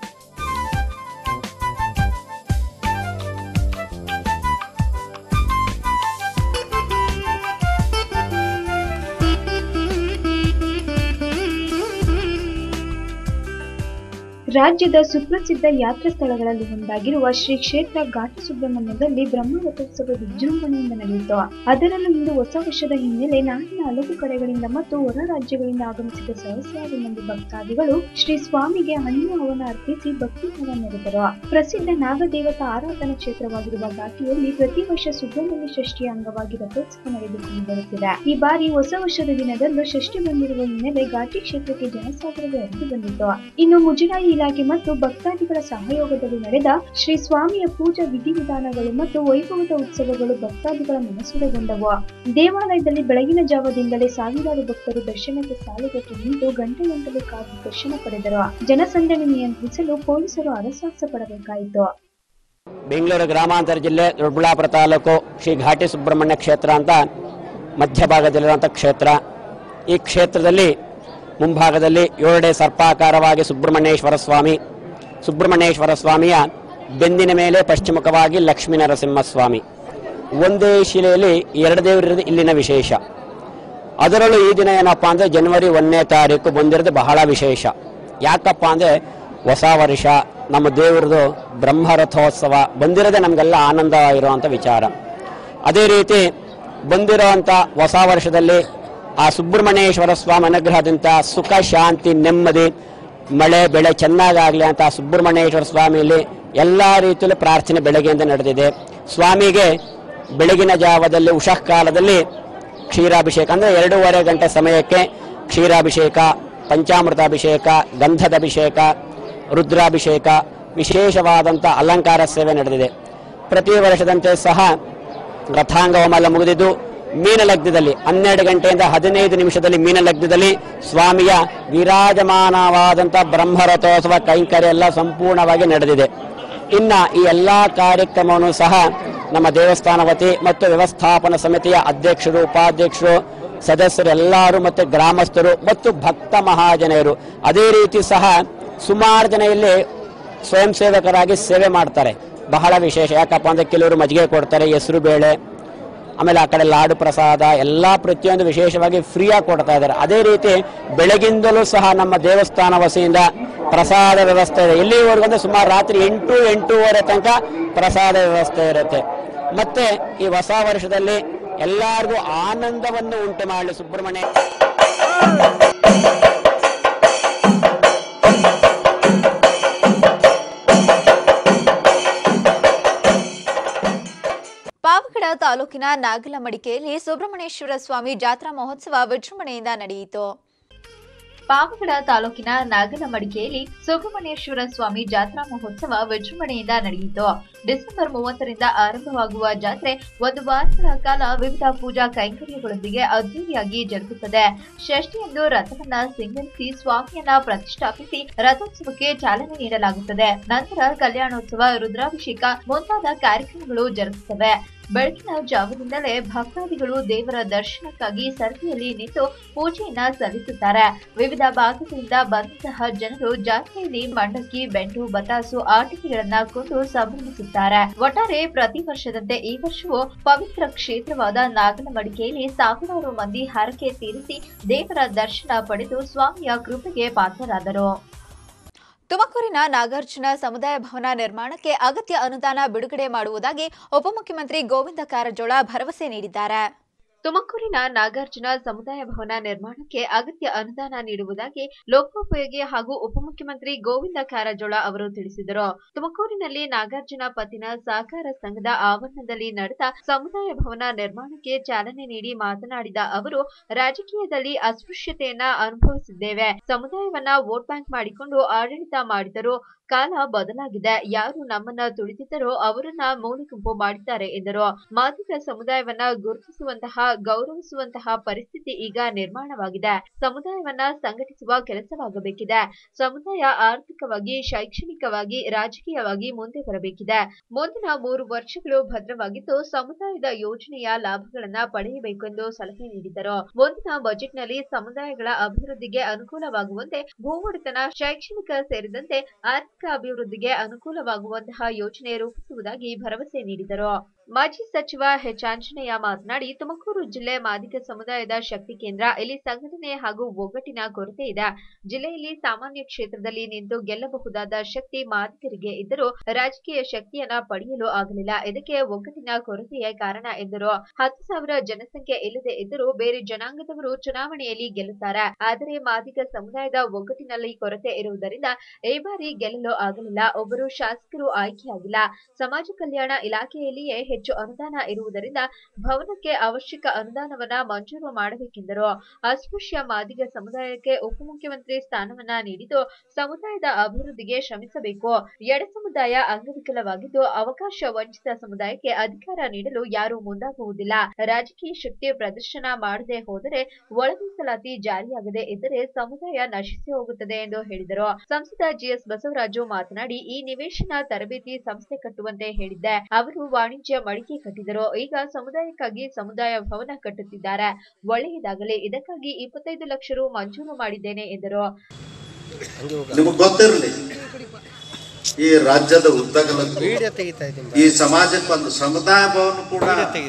ರಾಜ್ಯದ ಸುಪ್ರಸಿದ್ಧ ಯಾತ್ರಾ ಸ್ಥಳಗಳಲ್ಲಿ ಒಂದಾಗಿರುವ ಶ್ರೀ ಕ್ಷೇತ್ರ ಘಾಟಿ ಸುಬ್ರಹ್ಮಣ್ಯದಲ್ಲಿ ಬ್ರಹ್ಮ ರಥೋತ್ಸವ ವಿಜೃಂಭಣೆಯಿಂದ ನಡೆಯಿತು ಅದರಲ್ಲೂ ಇಂದು ಹೊಸ ವರ್ಷದ ಹಿನ್ನೆಲೆ ನಾಡಿನ ಹಲವು ಕಡೆಗಳಿಂದ ಮತ್ತು ಹೊರ ರಾಜ್ಯಗಳಿಂದ ಆಗಮಿಸಿದ ಸಹಸ್ರಾರು ಮಂದಿ ಭಕ್ತಾದಿಗಳು ಶ್ರೀ ಸ್ವಾಮಿಗೆ ಹಣ್ಣು ಹವನ ಅರ್ಪಿಸಿ ಭಕ್ತಿ ಹವ ಮೆರೆದರು ಪ್ರಸಿದ್ಧ ನಾಗದೇವತಾ ಆರಾಧನಾ ಕ್ಷೇತ್ರವಾಗಿರುವ ಘಾಟಿಯಲ್ಲಿ ಪ್ರತಿ ವರ್ಷ ಸುಬ್ರಹ್ಮಣ್ಯ ಷಷ್ಠಿಯ ಅಂಗವಾಗಿ ರಥೋತ್ಸವ ನಡೆದುಕೊಂಡು ಬರುತ್ತಿದೆ ಈ ಬಾರಿ ಹೊಸ ವರ್ಷದ ದಿನದಂದು ಷಷ್ಠಿ ಬಂದಿರುವ ಹಿನ್ನೆಲೆ ಘಾಟಿ ಕ್ಷೇತ್ರಕ್ಕೆ ಜನಸಾಗರವೇ ಹರಿದು ಬಂದಿತು ಇನ್ನು ಮುಜರಾಯಿ ಇಲಾಖೆ ಮತ್ತು ಭಕ್ತಾದಿಗಳ ಸಹಯೋಗದಲ್ಲಿ ನಡೆದ ಶ್ರೀ ಸ್ವಾಮಿಯ ಪೂಜಾ ವಿಧಿವಿಧಾನಗಳು ಮತ್ತು ವೈಭವದ ಉತ್ಸವಗಳು ಭಕ್ತಾದಿಗಳ ಮನಸೂರೆಗೊಂಡವು ದೇವಾಲಯದಲ್ಲಿ ಬೆಳಗಿನ ಜಾವದಿಂದಲೇ ಸಾವಿರಾರು ಭಕ್ತರು ದರ್ಶನಕ್ಕೆ ಸಾಲುಗಟ್ಟಿ ನಿಂತು ಗಂಟೆ ಗಂಟಲು ಕಾದು ದರ್ಶನ ಪಡೆದರು ಜನಸಂದಣಿ ನಿಯಂತ್ರಿಸಲು ಪೊಲೀಸರು ಹರಸಾಹಸ ಪಡಬೇಕಾಯಿತು ಬೆಂಗಳೂರು ಗ್ರಾಮಾಂತರ ಜಿಲ್ಲೆ ದೊಡ್ಡಬಳ್ಳಾಪುರ ತಾಲೂಕು ಶ್ರೀ ಘಾಟಿ ಸುಬ್ರಹ್ಮಣ್ಯ ಕ್ಷೇತ್ರ ಅಂತ ಮಧ್ಯಭಾಗದಲ್ಲಿರುವಂಥ ಕ್ಷೇತ್ರ ಈ ಕ್ಷೇತ್ರದಲ್ಲಿ ಮುಂಭಾಗದಲ್ಲಿ ಏಳಡೆ ಸರ್ಪಾಕಾರವಾಗಿ ಸುಬ್ರಹ್ಮಣ್ಯೇಶ್ವರ ಸ್ವಾಮಿ ಸುಬ್ರಹ್ಮಣ್ಯೇಶ್ವರ ಸ್ವಾಮಿಯ ಬೆನ್ನಿನ ಮೇಲೆ ಪಶ್ಚಿಮುಖವಾಗಿ ಲಕ್ಷ್ಮೀ ನರಸಿಂಹಸ್ವಾಮಿ ಒಂದೇ ಶಿಲೆಯಲ್ಲಿ ಎರಡು ದೇವರಿರೋದು ಇಲ್ಲಿನ ವಿಶೇಷ ಅದರಲ್ಲೂ ಈ ದಿನ ಏನಪ್ಪಾ ಅಂದರೆ ಜನವರಿ ಒಂದನೇ ತಾರೀಕು ಬಂದಿರೋದು ಬಹಳ ವಿಶೇಷ ಯಾಕಪ್ಪ ಅಂದರೆ ಹೊಸ ವರ್ಷ ನಮ್ಮ ದೇವರದು ಬ್ರಹ್ಮರಥೋತ್ಸವ ಬಂದಿರೋದೇ ನಮಗೆಲ್ಲ ಆನಂದ ಇರುವಂಥ ವಿಚಾರ ಅದೇ ರೀತಿ ಬಂದಿರೋವಂಥ ಹೊಸ ವರ್ಷದಲ್ಲಿ ಆ ಸುಬ್ರಹ್ಮಣ್ಯೇಶ್ವರ ಸ್ವಾಮಿ ಅನುಗ್ರಹದಿಂದ ಸುಖ ಶಾಂತಿ ನೆಮ್ಮದಿ ಮಳೆ ಬೆಳೆ ಚೆನ್ನಾಗಾಗಲಿ ಅಂತ ಆ ಸುಬ್ರಹ್ಮಣ್ಯೇಶ್ವರ ಸ್ವಾಮಿಯಲ್ಲಿ ಎಲ್ಲ ರೀತಿಯಲ್ಲೂ ಪ್ರಾರ್ಥನೆ ಬೆಳಗ್ಗೆಯಿಂದ ನಡೆದಿದೆ ಸ್ವಾಮಿಗೆ ಬೆಳಗಿನ ಜಾವದಲ್ಲಿ ಉಷಃ ಕಾಲದಲ್ಲಿ ಕ್ಷೀರಾಭಿಷೇಕ ಅಂದರೆ ಎರಡೂವರೆ ಗಂಟೆ ಸಮಯಕ್ಕೆ ಕ್ಷೀರಾಭಿಷೇಕ ಪಂಚಾಮೃತಾಭಿಷೇಕ ಗಂಧದ ಅಭಿಷೇಕ ರುದ್ರಾಭಿಷೇಕ ವಿಶೇಷವಾದಂಥ ಅಲಂಕಾರ ಸೇವೆ ನಡೆದಿದೆ ಪ್ರತಿ ವರ್ಷದಂತೆ ಸಹ ರಥಾಂಗ ಹೋಮ ಎಲ್ಲ ಮುಗಿದಿದ್ದು ಮೀನಲಗ್ನದಲ್ಲಿ ಹನ್ನೆರಡು ಗಂಟೆಯಿಂದ ಹದಿನೈದು ನಿಮಿಷದಲ್ಲಿ ಮೀನಲಗ್ನದಲ್ಲಿ ಸ್ವಾಮಿಯ ವಿರಾಜಮಾನವಾದಂಥ ಬ್ರಹ್ಮರಥೋತ್ಸವ ಕೈಂಕರ್ಯ ಎಲ್ಲ ಸಂಪೂರ್ಣವಾಗಿ ನಡೆದಿದೆ ಇನ್ನ ಈ ಎಲ್ಲಾ ಕಾರ್ಯಕ್ರಮವನ್ನು ಸಹ ನಮ್ಮ ದೇವಸ್ಥಾನ ವತಿ ಮತ್ತು ವ್ಯವಸ್ಥಾಪನಾ ಸಮಿತಿಯ ಅಧ್ಯಕ್ಷರು ಉಪಾಧ್ಯಕ್ಷರು ಸದಸ್ಯರು ಎಲ್ಲರೂ ಮತ್ತು ಗ್ರಾಮಸ್ಥರು ಮತ್ತು ಭಕ್ತ ಮಹಾಜನೆಯರು ಅದೇ ರೀತಿ ಸಹ ಸುಮಾರು ಜನ ಇಲ್ಲಿ ಸ್ವಯಂ ಸೇವಕರಾಗಿ ಸೇವೆ ಮಾಡ್ತಾರೆ ಬಹಳ ವಿಶೇಷ ಯಾಕಪ್ಪ ಅಂದ್ರೆ ಕೆಲವರು ಮಜ್ಜಿಗೆ ಕೊಡ್ತಾರೆ ಹೆಸರು ಬೇಳೆ ಆಮೇಲೆ ಆ ಕಡೆ ಲಾಡು ಪ್ರಸಾದ ಎಲ್ಲ ಪ್ರತಿಯೊಂದು ವಿಶೇಷವಾಗಿ ಫ್ರೀಯಾಗಿ ಕೊಡ್ತಾ ಇದ್ದಾರೆ ಅದೇ ರೀತಿ ಬೆಳಗಿಂದಲೂ ಸಹ ನಮ್ಮ ದೇವಸ್ಥಾನ ವಸಿಯಿಂದ ಪ್ರಸಾದ ವ್ಯವಸ್ಥೆ ಇದೆ ಎಲ್ಲಿವರೆಗೂ ಅಂದ್ರೆ ಸುಮಾರು ರಾತ್ರಿ ಎಂಟು ಎಂಟೂವರೆ ತನಕ ಪ್ರಸಾದ ವ್ಯವಸ್ಥೆ ಇರುತ್ತೆ ಮತ್ತೆ ಈ ಹೊಸ ವರ್ಷದಲ್ಲಿ ಎಲ್ಲರಿಗೂ ಆನಂದವನ್ನು ಉಂಟು ಮಾಡಲಿ ಸುಬ್ರಹ್ಮಣ್ಯ ಪಾವಗಡ ತಾಲೂಕಿನ ನಾಗಲಮಡಿಕೆಯಲ್ಲಿ ಸುಬ್ರಹ್ಮಣ್ಯೇಶ್ವರ ಸ್ವಾಮಿ ಜಾತ್ರಾ ಮಹೋತ್ಸವ ವಿಜೃಂಭಣೆಯಿಂದ ನಡೆಯಿತು ಪಾವಗಡ ತಾಲೂಕಿನ ನಾಗಲಮಡಿಕೆಯಲ್ಲಿ ಸುಬ್ರಹ್ಮಣ್ಯೇಶ್ವರ ಸ್ವಾಮಿ ಜಾತ್ರಾ ಮಹೋತ್ಸವ ವಿಜೃಂಭಣೆಯಿಂದ ನಡೆಯಿತು ಡಿಸೆಂಬರ್ ಮೂವತ್ತರಿಂದ ಆರಂಭವಾಗುವ ಜಾತ್ರೆ ಒಂದು ವಾರಗಳ ಕಾಲ ವಿವಿಧ ಪೂಜಾ ಕೈಂಕರ್ಯಗಳೊಂದಿಗೆ ಅದ್ದೂರಿಯಾಗಿ ಜರುಗುತ್ತದೆ ಷಷ್ಠಿಯಂದು ರಥವನ್ನ ಸಿಂಗರಿಸಿ ಸ್ವಾಮಿಯನ್ನ ಪ್ರತಿಷ್ಠಾಪಿಸಿ ರಥೋತ್ಸವಕ್ಕೆ ಚಾಲನೆ ನೀಡಲಾಗುತ್ತದೆ ನಂತರ ಕಲ್ಯಾಣೋತ್ಸವ ರುದ್ರಾಭಿಷೇಕ ಮುಂತಾದ ಕಾರ್ಯಕ್ರಮಗಳು ಜರುಗುತ್ತವೆ ಬೆಳಗಿನ ಜಾವದಿಂದಲೇ ಭಕ್ತಾದಿಗಳು ದೇವರ ದರ್ಶನಕ್ಕಾಗಿ ಸರದಿಯಲ್ಲಿ ನಿಂತು ಪೂಜೆಯನ್ನ ಸಲ್ಲಿಸುತ್ತಾರೆ ವಿವಿಧ ಭಾಗಗಳಿಂದ ಬಂದಂತಹ ಜನರು ಜಾತ್ರೆಯಲ್ಲಿ ಮಂಡಕ್ಕಿ ಬೆಂಡು ಬತಾಸು ಆಟಿಕೆಗಳನ್ನ ಕೊಂಡು ಸಂಭ್ರಮಿಸುತ್ತಾರೆ ಒಟ್ಟಾರೆ ಪ್ರತಿ ವರ್ಷದಂತೆ ಈ ವರ್ಷವೂ ಪವಿತ್ರ ಕ್ಷೇತ್ರವಾದ ನಾಗನಮಡಿಕೆಯಲ್ಲಿ ಸಾವಿರಾರು ಮಂದಿ ಹರಕೆ ತೀರಿಸಿ ದೇವರ ದರ್ಶನ ಪಡೆದು ಸ್ವಾಮಿಯ ಕೃಪೆಗೆ ಪಾತ್ರರಾದರು ತುಮಕೂರಿನ ನಾಗಾರ್ಜುನ ಸಮುದಾಯ ಭವನ ನಿರ್ಮಾಣಕ್ಕೆ ಅಗತ್ಯ ಅನುದಾನ ಬಿಡುಗಡೆ ಮಾಡುವುದಾಗಿ ಉಪಮುಖ್ಯಮಂತ್ರಿ ಗೋವಿಂದ ಕಾರಜೋಳ ಭರವಸೆ ನೀಡಿದ್ದಾರೆ ತುಮಕೂರಿನ ನಾಗಾರ್ಜುನ ಸಮುದಾಯ ಭವನ ನಿರ್ಮಾಣಕ್ಕೆ ಅಗತ್ಯ ಅನುದಾನ ನೀಡುವುದಾಗಿ ಲೋಕೋಪಯೋಗಿ ಹಾಗೂ ಉಪಮುಖ್ಯಮಂತ್ರಿ ಗೋವಿಂದ ಕಾರಜೋಳ ಅವರು ತಿಳಿಸಿದರು ತುಮಕೂರಿನಲ್ಲಿ ನಾಗಾರ್ಜುನ ಪತ್ತಿನ ಸಹಕಾರ ಸಂಘದ ಆವರಣದಲ್ಲಿ ನಡೆದ ಸಮುದಾಯ ಭವನ ನಿರ್ಮಾಣಕ್ಕೆ ಚಾಲನೆ ನೀಡಿ ಮಾತನಾಡಿದ ಅವರು ರಾಜಕೀಯದಲ್ಲಿ ಅಸ್ಪೃಶ್ಯತೆಯನ್ನ ಅನುಭವಿಸಿದ್ದೇವೆ ಸಮುದಾಯವನ್ನ ವೋಟ್ ಬ್ಯಾಂಕ್ ಮಾಡಿಕೊಂಡು ಆಡಳಿತ ಮಾಡಿದರು ಕಾಲ ಬದಲಾಗಿದೆ ಯಾರು ನಮ್ಮನ್ನ ತುಳಿದಿದ್ದರೋ ಅವರನ್ನ ಮೂಲೆಗುಂಪು ಮಾಡಿದ್ದಾರೆ ಎಂದರು ಮಾದಿಗ ಸಮುದಾಯವನ್ನ ಗುರುತಿಸುವಂತಹ ಗೌರವಿಸುವಂತಹ ಪರಿಸ್ಥಿತಿ ಈಗ ನಿರ್ಮಾಣವಾಗಿದೆ ಸಮುದಾಯವನ್ನ ಸಂಘಟಿಸುವ ಕೆಲಸವಾಗಬೇಕಿದೆ ಸಮುದಾಯ ಆರ್ಥಿಕವಾಗಿ ಶೈಕ್ಷಣಿಕವಾಗಿ ರಾಜಕೀಯವಾಗಿ ಮುಂದೆ ಬರಬೇಕಿದೆ ಮುಂದಿನ ಮೂರು ವರ್ಷಗಳು ಭದ್ರವಾಗಿದ್ದು ಸಮುದಾಯದ ಯೋಜನೆಯ ಲಾಭಗಳನ್ನ ಪಡೆಯಬೇಕೆಂದು ಸಲಹೆ ನೀಡಿದರು ಮುಂದಿನ ಬಜೆಟ್ನಲ್ಲಿ ಸಮುದಾಯಗಳ ಅಭಿವೃದ್ಧಿಗೆ ಅನುಕೂಲವಾಗುವಂತೆ ಭೂ ಒಡೆತನ ಶೈಕ್ಷಣಿಕ ಸೇರಿದಂತೆ ಆರ್ಥಿಕ ಅಭಿವೃದ್ಧಿಗೆ ಅನುಕೂಲವಾಗುವಂತಹ ಯೋಜನೆ ರೂಪಿಸುವುದಾಗಿ ಭರವಸೆ ನೀಡಿದರು ಮಾಜಿ ಸಚಿವ ಎಚ್ ಆಂಜನೇಯ ಮಾತನಾಡಿ ತುಮಕೂರು ಜಿಲ್ಲೆ ಮಾದಿಗ ಸಮುದಾಯದ ಶಕ್ತಿ ಕೇಂದ್ರ ಇಲ್ಲಿ ಸಂಘಟನೆ ಹಾಗೂ ಒಗ್ಗಟ್ಟಿನ ಕೊರತೆ ಇದೆ ಜಿಲ್ಲೆಯಲ್ಲಿ ಸಾಮಾನ್ಯ ಕ್ಷೇತ್ರದಲ್ಲಿ ನಿಂತು ಗೆಲ್ಲಬಹುದಾದ ಶಕ್ತಿ ಮಾದಿಗರಿಗೆ ಇದ್ದರೂ ರಾಜಕೀಯ ಶಕ್ತಿಯನ್ನ ಪಡೆಯಲು ಆಗಲಿಲ್ಲ ಇದಕ್ಕೆ ಒಗ್ಗಟ್ಟಿನ ಕೊರತೆಯೇ ಕಾರಣ ಎಂದರು ಹತ್ತು ಸಾವಿರ ಜನಸಂಖ್ಯೆ ಇಲ್ಲದೆ ಇದ್ದರೂ ಬೇರೆ ಜನಾಂಗದವರು ಚುನಾವಣೆಯಲ್ಲಿ ಗೆಲ್ಲುತ್ತಾರೆ ಆದರೆ ಮಾದಿಗ ಸಮುದಾಯದ ಒಗ್ಗಟ್ಟಿನಲ್ಲಿ ಕೊರತೆ ಇರುವುದರಿಂದ ಈ ಬಾರಿ ಗೆಲ್ಲಲು ಆಗಲಿಲ್ಲ ಒಬ್ಬರು ಶಾಸಕರು ಆಯ್ಕೆಯಾಗಿಲ್ಲ ಸಮಾಜ ಕಲ್ಯಾಣ ಇಲಾಖೆಯಲ್ಲಿಯೇ ಹೆಚ್ಚು ಅನುದಾನ ಇರುವುದರಿಂದ ಭವನಕ್ಕೆ ಅವಶ್ಯಕ ಅನುದಾನವನ್ನ ಮಂಜೂರು ಮಾಡಬೇಕೆಂದರು ಅಸ್ಪೃಶ್ಯ ಮಾದಿಗ ಸಮುದಾಯಕ್ಕೆ ಉಪಮುಖ್ಯಮಂತ್ರಿ ಸ್ಥಾನವನ್ನ ನೀಡಿದ್ದು ಸಮುದಾಯದ ಅಭಿವೃದ್ಧಿಗೆ ಶ್ರಮಿಸಬೇಕು ಎಡ ಸಮುದಾಯ ಅಂಗವಿಕಲವಾಗಿದ್ದು ಅವಕಾಶ ವಂಚಿತ ಸಮುದಾಯಕ್ಕೆ ಅಧಿಕಾರ ನೀಡಲು ಯಾರೂ ಮುಂದಾಗುವುದಿಲ್ಲ ರಾಜಕೀಯ ಶಕ್ತಿ ಪ್ರದರ್ಶನ ಮಾಡದೆ ಹೋದರೆ ಒಳ ಮೀಸಲಾತಿ ಜಾರಿಯಾಗದೆ ಇದ್ದರೆ ಸಮುದಾಯ ನಶಿಸಿ ಹೋಗುತ್ತದೆ ಎಂದು ಹೇಳಿದರು ಸಂಸದ ಜಿಎಸ್ ಬಸವರಾಜು ಮಾತನಾಡಿ ಈ ನಿವೇಶನ ತರಬೇತಿ ಸಂಸ್ಥೆ ಕಟ್ಟುವಂತೆ ಹೇಳಿದ್ದೆ ಅವರು ವಾಣಿಜ್ಯ ಮಳಿಗೆ ಕಟ್ಟಿದರು ಈಗ ಸಮುದಾಯಕ್ಕಾಗಿ ಸಮುದಾಯ ಭವನ ಕಟ್ಟುತ್ತಿದ್ದಾರೆ ಒಳ್ಳೆಯದಾಗಲಿ ಇದಕ್ಕಾಗಿ ಇಪ್ಪತ್ತೈದು ಲಕ್ಷ ರು ಮಂಜೂರು ಮಾಡಿದ್ದೇನೆ ಎಂದರು ನಿಮಗೆ ಗೊತ್ತಿರಲಿ ಈ ರಾಜ್ಯದ ಉದ್ದಗಲಕ್ಕೂ ಈ ಸಮಾಜಕ್ಕೆ ಒಂದು ಸಮುದಾಯ ಭವನ ಕೂಡ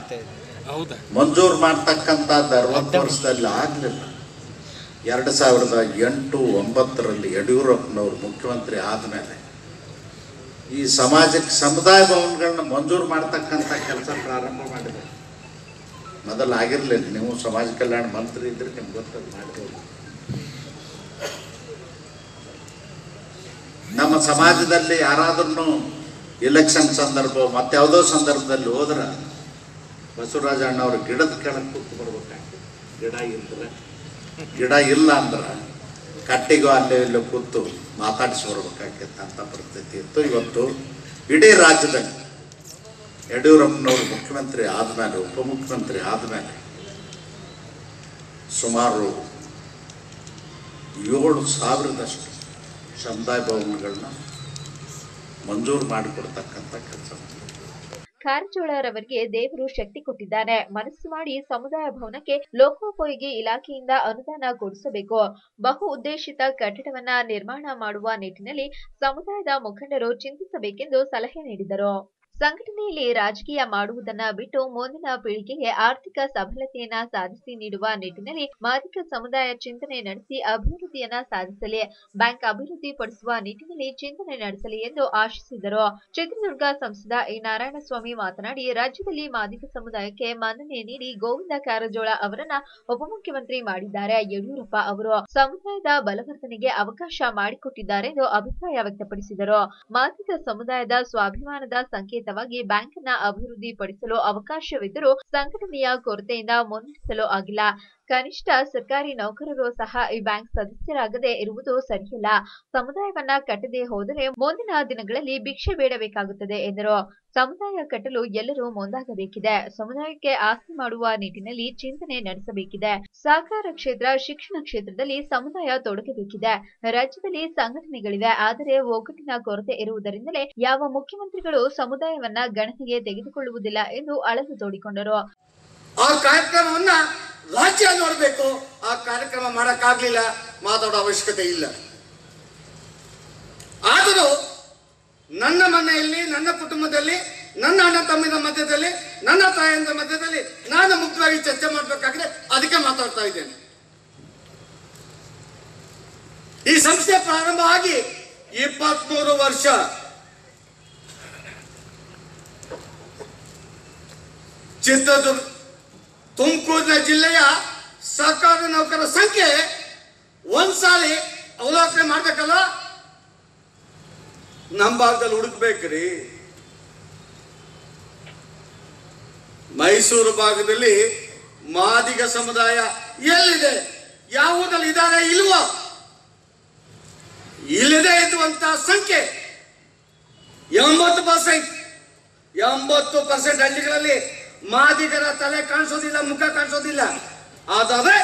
ಮಂಜೂರು ಮಾಡ್ತಕ್ಕಂಥದ್ದು ಅರವತ್ತು ವರ್ಷದಲ್ಲಿ ಆಗಲಿಲ್ಲ ಎರಡು ಸಾವಿರದ ಎಂಟು ಒಂಬತ್ತರಲ್ಲಿ ಯಡಿಯೂರಪ್ಪನವರು ಮುಖ್ಯಮಂತ್ರಿ ಆದಮೇಲೆ ಈ ಸಮಾಜಕ್ಕೆ ಸಮುದಾಯ ಭವನಗಳನ್ನ ಮಂಜೂರು ಮಾಡ್ತಕ್ಕಂಥ ಕೆಲಸ ಪ್ರಾರಂಭ ಮಾಡಿದೆ ಮೊದಲು ಆಗಿರಲಿಲ್ಲ ನೀವು ಸಮಾಜ ಕಲ್ಯಾಣ ಮಂತ್ರಿ ಇದ್ರೆ ನಿಮ್ಗೆ ಗೊತ್ತದು ಮಾಡ್ಬೋದು ನಮ್ಮ ಸಮಾಜದಲ್ಲಿ ಯಾರಾದ್ರೂ ಇಲೆಕ್ಷನ್ ಸಂದರ್ಭ ಮತ್ತಾವುದೋ ಸಂದರ್ಭದಲ್ಲಿ ಹೋದ್ರೆ ಬಸವರಾಜ ಅಣ್ಣವ್ರು ಗಿಡದ ಕೆಳಗೆ ಕೂತು ಬರ್ಬೇಕಾಗ್ತದೆ ಗಿಡ ಇದ್ರೆ ಗಿಡ ಇಲ್ಲ ಅಂದ್ರೆ ಕಟ್ಟಿಗೋ ಅಲ್ಲೇ ಇಲ್ಲೇ ಕೂತು ಮಾತಾಡಿಸಿ ಬರ್ಬೇಕಾಗಿತ್ತು ಅಂತ ಪರಿಸ್ಥಿತಿ ಇತ್ತು ಇವತ್ತು ಇಡೀ ರಾಜ್ಯದಲ್ಲಿ ಯಡಿಯೂರಪ್ಪನವರು ಮುಖ್ಯಮಂತ್ರಿ ಆದಮೇಲೆ ಉಪಮುಖ್ಯಮಂತ್ರಿ ಆದಮೇಲೆ ಸುಮಾರು ಏಳು ಸಾವಿರದಷ್ಟು ಸಮುದಾಯ ಭವನಗಳನ್ನ ಮಂಜೂರು ಮಾಡಿಕೊಡ್ತಕ್ಕಂಥ ಕೆಲಸ ಕಾರಜೋಳರವರಿಗೆ ದೇವರು ಶಕ್ತಿ ಕೊಟ್ಟಿದ್ದಾನೆ ಮನಸ್ಸು ಮಾಡಿ ಸಮುದಾಯ ಭವನಕ್ಕೆ ಲೋಕೋಪಯೋಗಿ ಇಲಾಖೆಯಿಂದ ಅನುದಾನ ಕೊಡಿಸಬೇಕು ಬಹು ಉದ್ದೇಶಿತ ಕಟ್ಟಡವನ್ನ ನಿರ್ಮಾಣ ಮಾಡುವ ನಿಟ್ಟಿನಲ್ಲಿ ಸಮುದಾಯದ ಮುಖಂಡರು ಚಿಂತಿಸಬೇಕೆಂದು ಸಲಹೆ ನೀಡಿದರು ಸಂಘಟನೆಯಲ್ಲಿ ರಾಜಕೀಯ ಮಾಡುವುದನ್ನ ಬಿಟ್ಟು ಮುಂದಿನ ಪೀಳಿಗೆಗೆ ಆರ್ಥಿಕ ಸಬಲತೆಯನ್ನ ಸಾಧಿಸಿ ನೀಡುವ ನಿಟ್ಟಿನಲ್ಲಿ ಮಾದಿಕ ಸಮುದಾಯ ಚಿಂತನೆ ನಡೆಸಿ ಅಭಿವೃದ್ಧಿಯನ್ನ ಸಾಧಿಸಲಿ ಬ್ಯಾಂಕ್ ಅಭಿವೃದ್ಧಿ ಪಡಿಸುವ ನಿಟ್ಟಿನಲ್ಲಿ ಚಿಂತನೆ ನಡೆಸಲಿ ಎಂದು ಆಶಿಸಿದರು ಚಿತ್ರದುರ್ಗ ಸಂಸದ ಎ ನಾರಾಯಣಸ್ವಾಮಿ ಮಾತನಾಡಿ ರಾಜ್ಯದಲ್ಲಿ ಮಾದಿಗ ಸಮುದಾಯಕ್ಕೆ ಮನ್ನಣೆ ನೀಡಿ ಗೋವಿಂದ ಕಾರಜೋಳ ಅವರನ್ನ ಉಪಮುಖ್ಯಮಂತ್ರಿ ಮಾಡಿದ್ದಾರೆ ಯಡಿಯೂರಪ್ಪ ಅವರು ಸಮುದಾಯದ ಬಲವರ್ಧನೆಗೆ ಅವಕಾಶ ಮಾಡಿಕೊಟ್ಟಿದ್ದಾರೆಂದು ಅಭಿಪ್ರಾಯ ವ್ಯಕ್ತಪಡಿಸಿದರು ಮಾದಿಗ ಸಮುದಾಯದ ಸ್ವಾಭಿಮಾನದ ಸಂಕೇತವಾಗಿ ಬ್ಯಾಂಕನ್ನ ಅಭಿವೃದ್ಧಿ ಪಡಿಸಲು ಅವಕಾಶವಿದ್ದರೂ ಸಂಘಟನೆಯ ಕೊರತೆಯಿಂದ ಮುನ್ನಡೆಸಲು ಆಗಿಲ್ಲ ಕನಿಷ್ಠ ಸರ್ಕಾರಿ ನೌಕರರು ಸಹ ಈ ಬ್ಯಾಂಕ್ ಸದಸ್ಯರಾಗದೆ ಇರುವುದು ಸರಿಯಲ್ಲ ಸಮುದಾಯವನ್ನ ಕಟ್ಟದೆ ಹೋದರೆ ಮುಂದಿನ ದಿನಗಳಲ್ಲಿ ಭಿಕ್ಷೆ ಬೇಡಬೇಕಾಗುತ್ತದೆ ಎಂದರು ಸಮುದಾಯ ಕಟ್ಟಲು ಎಲ್ಲರೂ ಮುಂದಾಗಬೇಕಿದೆ ಸಮುದಾಯಕ್ಕೆ ಆಸ್ತಿ ಮಾಡುವ ನಿಟ್ಟಿನಲ್ಲಿ ಚಿಂತನೆ ನಡೆಸಬೇಕಿದೆ ಸಹಕಾರ ಕ್ಷೇತ್ರ ಶಿಕ್ಷಣ ಕ್ಷೇತ್ರದಲ್ಲಿ ಸಮುದಾಯ ತೊಡಗಬೇಕಿದೆ ರಾಜ್ಯದಲ್ಲಿ ಸಂಘಟನೆಗಳಿವೆ ಆದರೆ ಒಗ್ಗಟ್ಟಿನ ಕೊರತೆ ಇರುವುದರಿಂದಲೇ ಯಾವ ಮುಖ್ಯಮಂತ್ರಿಗಳು ಸಮುದಾಯವನ್ನ ಗಣನೆಗೆ ತೆಗೆದುಕೊಳ್ಳುವುದಿಲ್ಲ ಎಂದು ಅಳಲು ತೋಡಿಕೊಂಡರು ಆ ಕಾರ್ಯಕ್ರಮವನ್ನ ರಾಜ್ಯ ನೋಡಬೇಕು ಆ ಕಾರ್ಯಕ್ರಮ ಮಾಡಕ್ಕಾಗ್ಲಿಲ್ಲ ಮಾತಾಡೋ ಅವಶ್ಯಕತೆ ಇಲ್ಲ ಆದರೂ ನನ್ನ ಮನೆಯಲ್ಲಿ ನನ್ನ ಕುಟುಂಬದಲ್ಲಿ ನನ್ನ ಅಣ್ಣ ತಮ್ಮಿನ ಮಧ್ಯದಲ್ಲಿ ನನ್ನ ತಾಯಿಯ ಮಧ್ಯದಲ್ಲಿ ನಾನು ಮುಖ್ಯವಾಗಿ ಚರ್ಚೆ ಮಾಡಬೇಕಾಗಿದೆ ಅದಕ್ಕೆ ಮಾತಾಡ್ತಾ ಇದ್ದೇನೆ ಈ ಸಂಸ್ಥೆ ಪ್ರಾರಂಭ ಆಗಿ ಇಪ್ಪತ್ಮೂರು ವರ್ಷ ಚಿತ್ರದುರ್ಗ ತುಮಕೂರಿನ ಜಿಲ್ಲೆಯ ಸರ್ಕಾರಿ ನೌಕರರ ಸಂಖ್ಯೆ ಒಂದ್ಸಾರಿ ಅವಲೋಕನೆ ಮಾಡ್ಬೇಕಲ್ಲ ನಮ್ಮ ಭಾಗದಲ್ಲಿ ಹುಡುಕ್ಬೇಕ್ರಿ ಮೈಸೂರು ಭಾಗದಲ್ಲಿ ಮಾದಿಗ ಸಮುದಾಯ ಎಲ್ಲಿದೆ ಯಾವುದಲ್ಲಿ ಇದ್ದಾರೆ ಇಲ್ವೋ ಇಲ್ಲದೆ ಇರುವಂತಹ ಸಂಖ್ಯೆ ಎಂಬತ್ತು ಪರ್ಸೆಂಟ್ ಎಂಬತ್ತು ಪರ್ಸೆಂಟ್ ಹಳ್ಳಿಗಳಲ್ಲಿ ಮಾದಿಗರ ತಲೆ ಕಾಣಿಸೋದಿಲ್ಲ ಮುಖ ಕಾಣಿಸೋದಿಲ್ಲ ಆದರೆ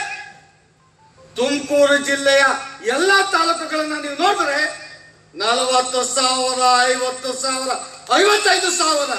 ತುಮಕೂರು ಜಿಲ್ಲೆಯ ಎಲ್ಲ ತಾಲೂಕುಗಳನ್ನ ನೀವು ನೋಡಿದ್ರೆ ನಲವತ್ತು ಸಾವಿರ ಐವತ್ತು ಸಾವಿರ ಐವತ್ತೈದು ಸಾವಿರ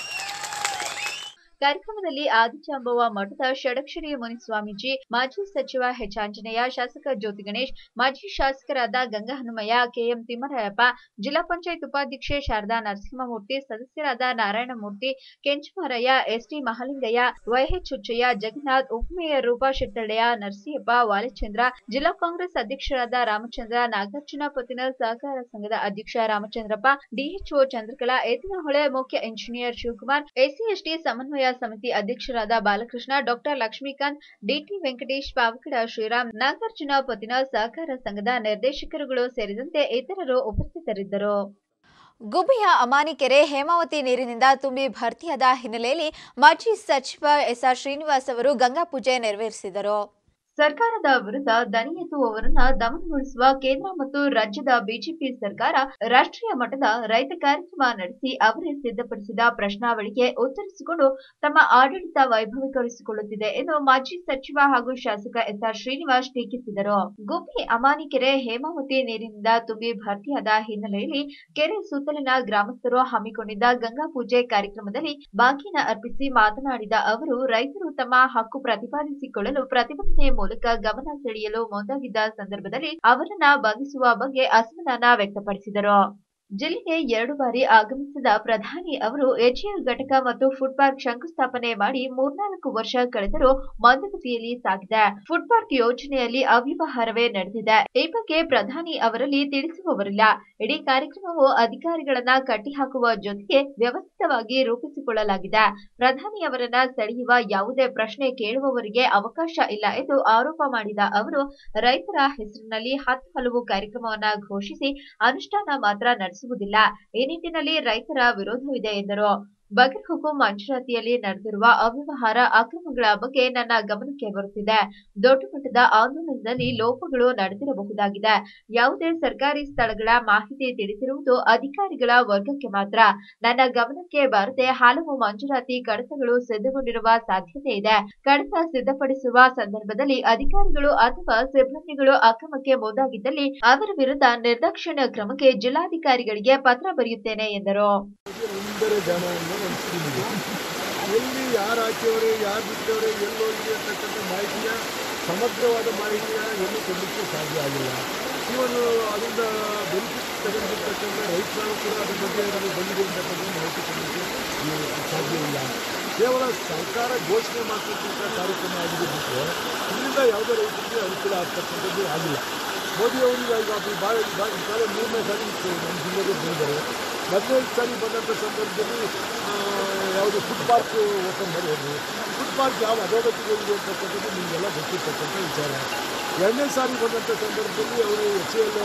ಕಾರ್ಯಕ್ರಮದಲ್ಲಿ ಆದಿಚಾಂಬವ ಮಠದ ಷಡಕ್ಷರಿ ಮುನಿಸ್ವಾಮೀಜಿ ಮಾಜಿ ಸಚಿವ ಎಚ್ ಆಂಜನೇಯ ಶಾಸಕ ಜ್ಯೋತಿ ಗಣೇಶ್ ಮಾಜಿ ಶಾಸಕರಾದ ಗಂಗಾ ಹನುಮಯ್ಯ ಕೆಎಂ ತಿಮ್ಮರಾಯಪ್ಪ ಜಿಲ್ಲಾ ಪಂಚಾಯತ್ ಉಪಾಧ್ಯಕ್ಷೆ ಶಾರದಾ ನರಸಿಂಹಮೂರ್ತಿ ಸದಸ್ಯರಾದ ನಾರಾಯಣಮೂರ್ತಿ ಕೆಂಚಮಾರಯ್ಯ ಎಸ್ಟಿ ಮಹಾಲಿಂಗಯ್ಯ ವೈಎಚ್ ಹುಚ್ಚಯ್ಯ ಜಗನ್ನಾಥ್ ಉಪಮೇಯರ್ ರೂಪಾ ಶೆಟ್ಟಳ್ಳೆಯ ನರಸಿಯಪ್ಪ ವಾಲಿಚಂದ್ರ ಜಿಲ್ಲಾ ಕಾಂಗ್ರೆಸ್ ಅಧ್ಯಕ್ಷರಾದ ರಾಮಚಂದ್ರ ನಾಗಾರ್ಜುನ ಪತ್ತಿನ ಸಹಕಾರ ಸಂಘದ ಅಧ್ಯಕ್ಷ ರಾಮಚಂದ್ರಪ್ಪ ಡಿಎಚ್ಒ ಚಂದ್ರಕಲಾ ಏತನಹೊಳೆ ಮುಖ್ಯ ಇಂಜಿನಿಯರ್ ಶಿವಕುಮಾರ್ ಎಸ್ಸಿ ಎಸ್ಟಿ ಸಮನ್ವಯ ಸಮಿತಿ ಅಧ್ಯಕ್ಷರಾದ ಬಾಲಕೃಷ್ಣ ಡಾಕ್ಟರ್ ಲಕ್ಷ್ಮೀಕಾಂತ್ ಡಿಟಿ ವೆಂಕಟೇಶ್ ಪಾವಕಡ ಶ್ರೀರಾಮ್ ನಾಗಾರ್ಜುನ ಪತ್ತಿನ ಸಹಕಾರ ಸಂಘದ ನಿರ್ದೇಶಕರುಗಳು ಸೇರಿದಂತೆ ಇತರರು ಉಪಸ್ಥಿತರಿದ್ದರು ಗುಬ್ಬಿಯ ಅಮಾನಿಕೆರೆ ಹೇಮಾವತಿ ನೀರಿನಿಂದ ತುಂಬಿ ಭರ್ತಿಯಾದ ಹಿನ್ನೆಲೆಯಲ್ಲಿ ಮಾಜಿ ಸಚಿವ ಎಸ್ಆರ್ ಶ್ರೀನಿವಾಸ್ ಅವರು ಗಂಗಾ ಪೂಜೆ ನೆರವೇರಿಸಿದರು ಸರ್ಕಾರದ ವಿರುದ್ಧ ದನಿ ಎತ್ತುವವರನ್ನ ದಮನಗೊಳಿಸುವ ಕೇಂದ್ರ ಮತ್ತು ರಾಜ್ಯದ ಬಿಜೆಪಿ ಸರ್ಕಾರ ರಾಷ್ಟ್ರೀಯ ಮಟ್ಟದ ರೈತ ಕಾರ್ಯಕ್ರಮ ನಡೆಸಿ ಅವರೇ ಸಿದ್ಧಪಡಿಸಿದ ಪ್ರಶ್ನಾವಳಿಗೆ ಉತ್ತರಿಸಿಕೊಂಡು ತಮ್ಮ ಆಡಳಿತ ವೈಭವೀಕರಿಸಿಕೊಳ್ಳುತ್ತಿದೆ ಎಂದು ಮಾಜಿ ಸಚಿವ ಹಾಗೂ ಶಾಸಕ ಎಸ್ಆರ್ ಶ್ರೀನಿವಾಸ್ ಟೀಕಿಸಿದರು ಗುಬ್ಬಿ ಅಮಾನಿಕೆರೆ ಹೇಮಾವತಿ ನೀರಿನಿಂದ ತುಂಬಿ ಭರ್ತಿಯಾದ ಹಿನ್ನೆಲೆಯಲ್ಲಿ ಕೆರೆ ಸುತ್ತಲಿನ ಗ್ರಾಮಸ್ಥರು ಹಮ್ಮಿಕೊಂಡಿದ್ದ ಗಂಗಾ ಪೂಜೆ ಕಾರ್ಯಕ್ರಮದಲ್ಲಿ ಬಾಗಿನ ಅರ್ಪಿಸಿ ಮಾತನಾಡಿದ ಅವರು ರೈತರು ತಮ್ಮ ಹಕ್ಕು ಪ್ರತಿಪಾದಿಸಿಕೊಳ್ಳಲು ಪ್ರತಿಭಟನೆ ಮೂಲಕ ಗಮನ ಸೆಳೆಯಲು ಮುಂದಾಗಿದ್ದ ಸಂದರ್ಭದಲ್ಲಿ ಅವರನ್ನ ಬಂಧಿಸುವ ಬಗ್ಗೆ ಅಸಮಾಧಾನ ವ್ಯಕ್ತಪಡಿಸಿದರು ಜಿಲ್ಲೆಗೆ ಎರಡು ಬಾರಿ ಆಗಮಿಸಿದ ಪ್ರಧಾನಿ ಅವರು ಎಚ್ಎಎಲ್ ಘಟಕ ಮತ್ತು ಫುಡ್ ಪಾರ್ಕ್ ಶಂಕುಸ್ಥಾಪನೆ ಮಾಡಿ ಮೂರ್ನಾಲ್ಕು ವರ್ಷ ಕಳೆದರೂ ಮಂದಗತಿಯಲ್ಲಿ ಸಾಗಿದೆ ಫುಡ್ ಪಾರ್ಕ್ ಯೋಜನೆಯಲ್ಲಿ ಅವ್ಯವಹಾರವೇ ನಡೆದಿದೆ ಈ ಬಗ್ಗೆ ಪ್ರಧಾನಿ ಅವರಲ್ಲಿ ತಿಳಿಸುವವರಿಲ್ಲ ಇಡೀ ಕಾರ್ಯಕ್ರಮವು ಅಧಿಕಾರಿಗಳನ್ನ ಕಟ್ಟಿಹಾಕುವ ಜೊತೆಗೆ ವ್ಯವಸ್ಥಿತವಾಗಿ ರೂಪಿಸಿಕೊಳ್ಳಲಾಗಿದೆ ಪ್ರಧಾನಿ ಅವರನ್ನ ಸೆಳೆಯುವ ಯಾವುದೇ ಪ್ರಶ್ನೆ ಕೇಳುವವರಿಗೆ ಅವಕಾಶ ಇಲ್ಲ ಎಂದು ಆರೋಪ ಮಾಡಿದ ಅವರು ರೈತರ ಹೆಸರಿನಲ್ಲಿ ಹತ್ತು ಹಲವು ಕಾರ್ಯಕ್ರಮವನ್ನ ಘೋಷಿಸಿ ಅನುಷ್ಠಾನ ಮಾತ್ರ ನಡೆಸುವುದಿಲ್ಲ ಈ ನಿಟ್ಟಿನಲ್ಲಿ ರೈತರ ವಿರೋಧವಿದೆ ಎಂದರು ಬಗರ್ಹುಕು ಮಂಜೂರಾತಿಯಲ್ಲಿ ನಡೆದಿರುವ ಅವ್ಯವಹಾರ ಅಕ್ರಮಗಳ ಬಗ್ಗೆ ನನ್ನ ಗಮನಕ್ಕೆ ಬರುತ್ತಿದೆ ದೊಡ್ಡ ಮಟ್ಟದ ಆಂದೋಲನದಲ್ಲಿ ಲೋಪಗಳು ನಡೆದಿರಬಹುದಾಗಿದೆ ಯಾವುದೇ ಸರ್ಕಾರಿ ಸ್ಥಳಗಳ ಮಾಹಿತಿ ತಿಳಿದಿರುವುದು ಅಧಿಕಾರಿಗಳ ವರ್ಗಕ್ಕೆ ಮಾತ್ರ ನನ್ನ ಗಮನಕ್ಕೆ ಬಾರದೆ ಹಲವು ಮಂಜೂರಾತಿ ಕಡತಗಳು ಸಿದ್ಧಗೊಂಡಿರುವ ಸಾಧ್ಯತೆ ಇದೆ ಕಡತ ಸಿದ್ಧಪಡಿಸುವ ಸಂದರ್ಭದಲ್ಲಿ ಅಧಿಕಾರಿಗಳು ಅಥವಾ ಸಿಬ್ಬಂದಿಗಳು ಅಕ್ರಮಕ್ಕೆ ಮುಂದಾಗಿದ್ದಲ್ಲಿ ಅವರ ವಿರುದ್ಧ ನಿರ್ದಾಕ್ಷಿಣ್ಯ ಕ್ರಮಕ್ಕೆ ಜಿಲ್ಲಾಧಿಕಾರಿಗಳಿಗೆ ಪತ್ರ ಬರೆಯುತ್ತೇನೆ ಎಂದರು ಒಂದರೆ ಜನ ಅನ್ನೋ ಒಂದು ಸ್ಕೀಮ್ ಇದೆ ಎಲ್ಲಿ ಯಾರು ಹಾಕಿಯವರೆ ಯಾರು ಬಿಟ್ಟವರೆ ಎಲ್ಲೋಗಿದೆ ಅಂತಕ್ಕಂಥ ಮಾಹಿತಿಯ ಸಮಗ್ರವಾದ ಮಾಹಿತಿಯ ಎಲ್ಲೂ ಕೊಡಲಿಕ್ಕೆ ಸಾಧ್ಯ ಆಗಿಲ್ಲ ಇವನು ಅದರಿಂದ ಬೆನಿಫಿಟ್ ತಗೊಂಡಿರ್ತಕ್ಕಂಥ ರೈತರು ಕೂಡ ಅದ್ರ ಬಗ್ಗೆ ನಮಗೆ ಬಂದಿದೆ ಅಂತಕ್ಕಂಥ ಮಾಹಿತಿ ಕೊಡಲಿಕ್ಕೆ ಇವು ಸಾಧ್ಯ ಇಲ್ಲ ಕೇವಲ ಸರ್ಕಾರ ಘೋಷಣೆ ಮಾಡ್ತಕ್ಕಂಥ ಕಾರ್ಯಕ್ರಮ ಆಗಿದೆ ಬಿಟ್ಟರೆ ಇದರಿಂದ ಯಾವುದೇ ರೈತರಿಗೆ ಅನುಕೂಲ ಆಗ್ತಕ್ಕಂಥದ್ದು ಆಗಿಲ್ಲ ಮೋದಿ ಅವರಿಗೆ ಈಗ ಭಾಳ ಕಾಲ ಮೂರನೇ ಸಾರಿ ನಮ್ಮ ಜಿಲ್ಲೆಗೆ ಬಂದಿದ್ದಾರೆ ಮೊದಲನೇ ಸಾರಿ ಬಂದಂಥ ಸಂದರ್ಭದಲ್ಲಿ ಆ, ಯಾವುದು ಫುಡ್ ಪಾರ್ಕ್ ಓಪನ್ ಮಾಡಿ ಹೋದ್ರು ಫುಡ್ ಪಾರ್ಕ್ ಯಾವ ಅಧೋಗತಿಗೆ ಇದೆ ಅಂತಕ್ಕಂಥದ್ದು ನಿಮಗೆಲ್ಲ ಗೊತ್ತಿರ್ತಕ್ಕಂಥ ವಿಚಾರ ಎರಡನೇ ಸಾರಿ ಬಂದಂಥ ಸಂದರ್ಭದಲ್ಲಿ ಅವರು ಎಚ್ ಎಲ್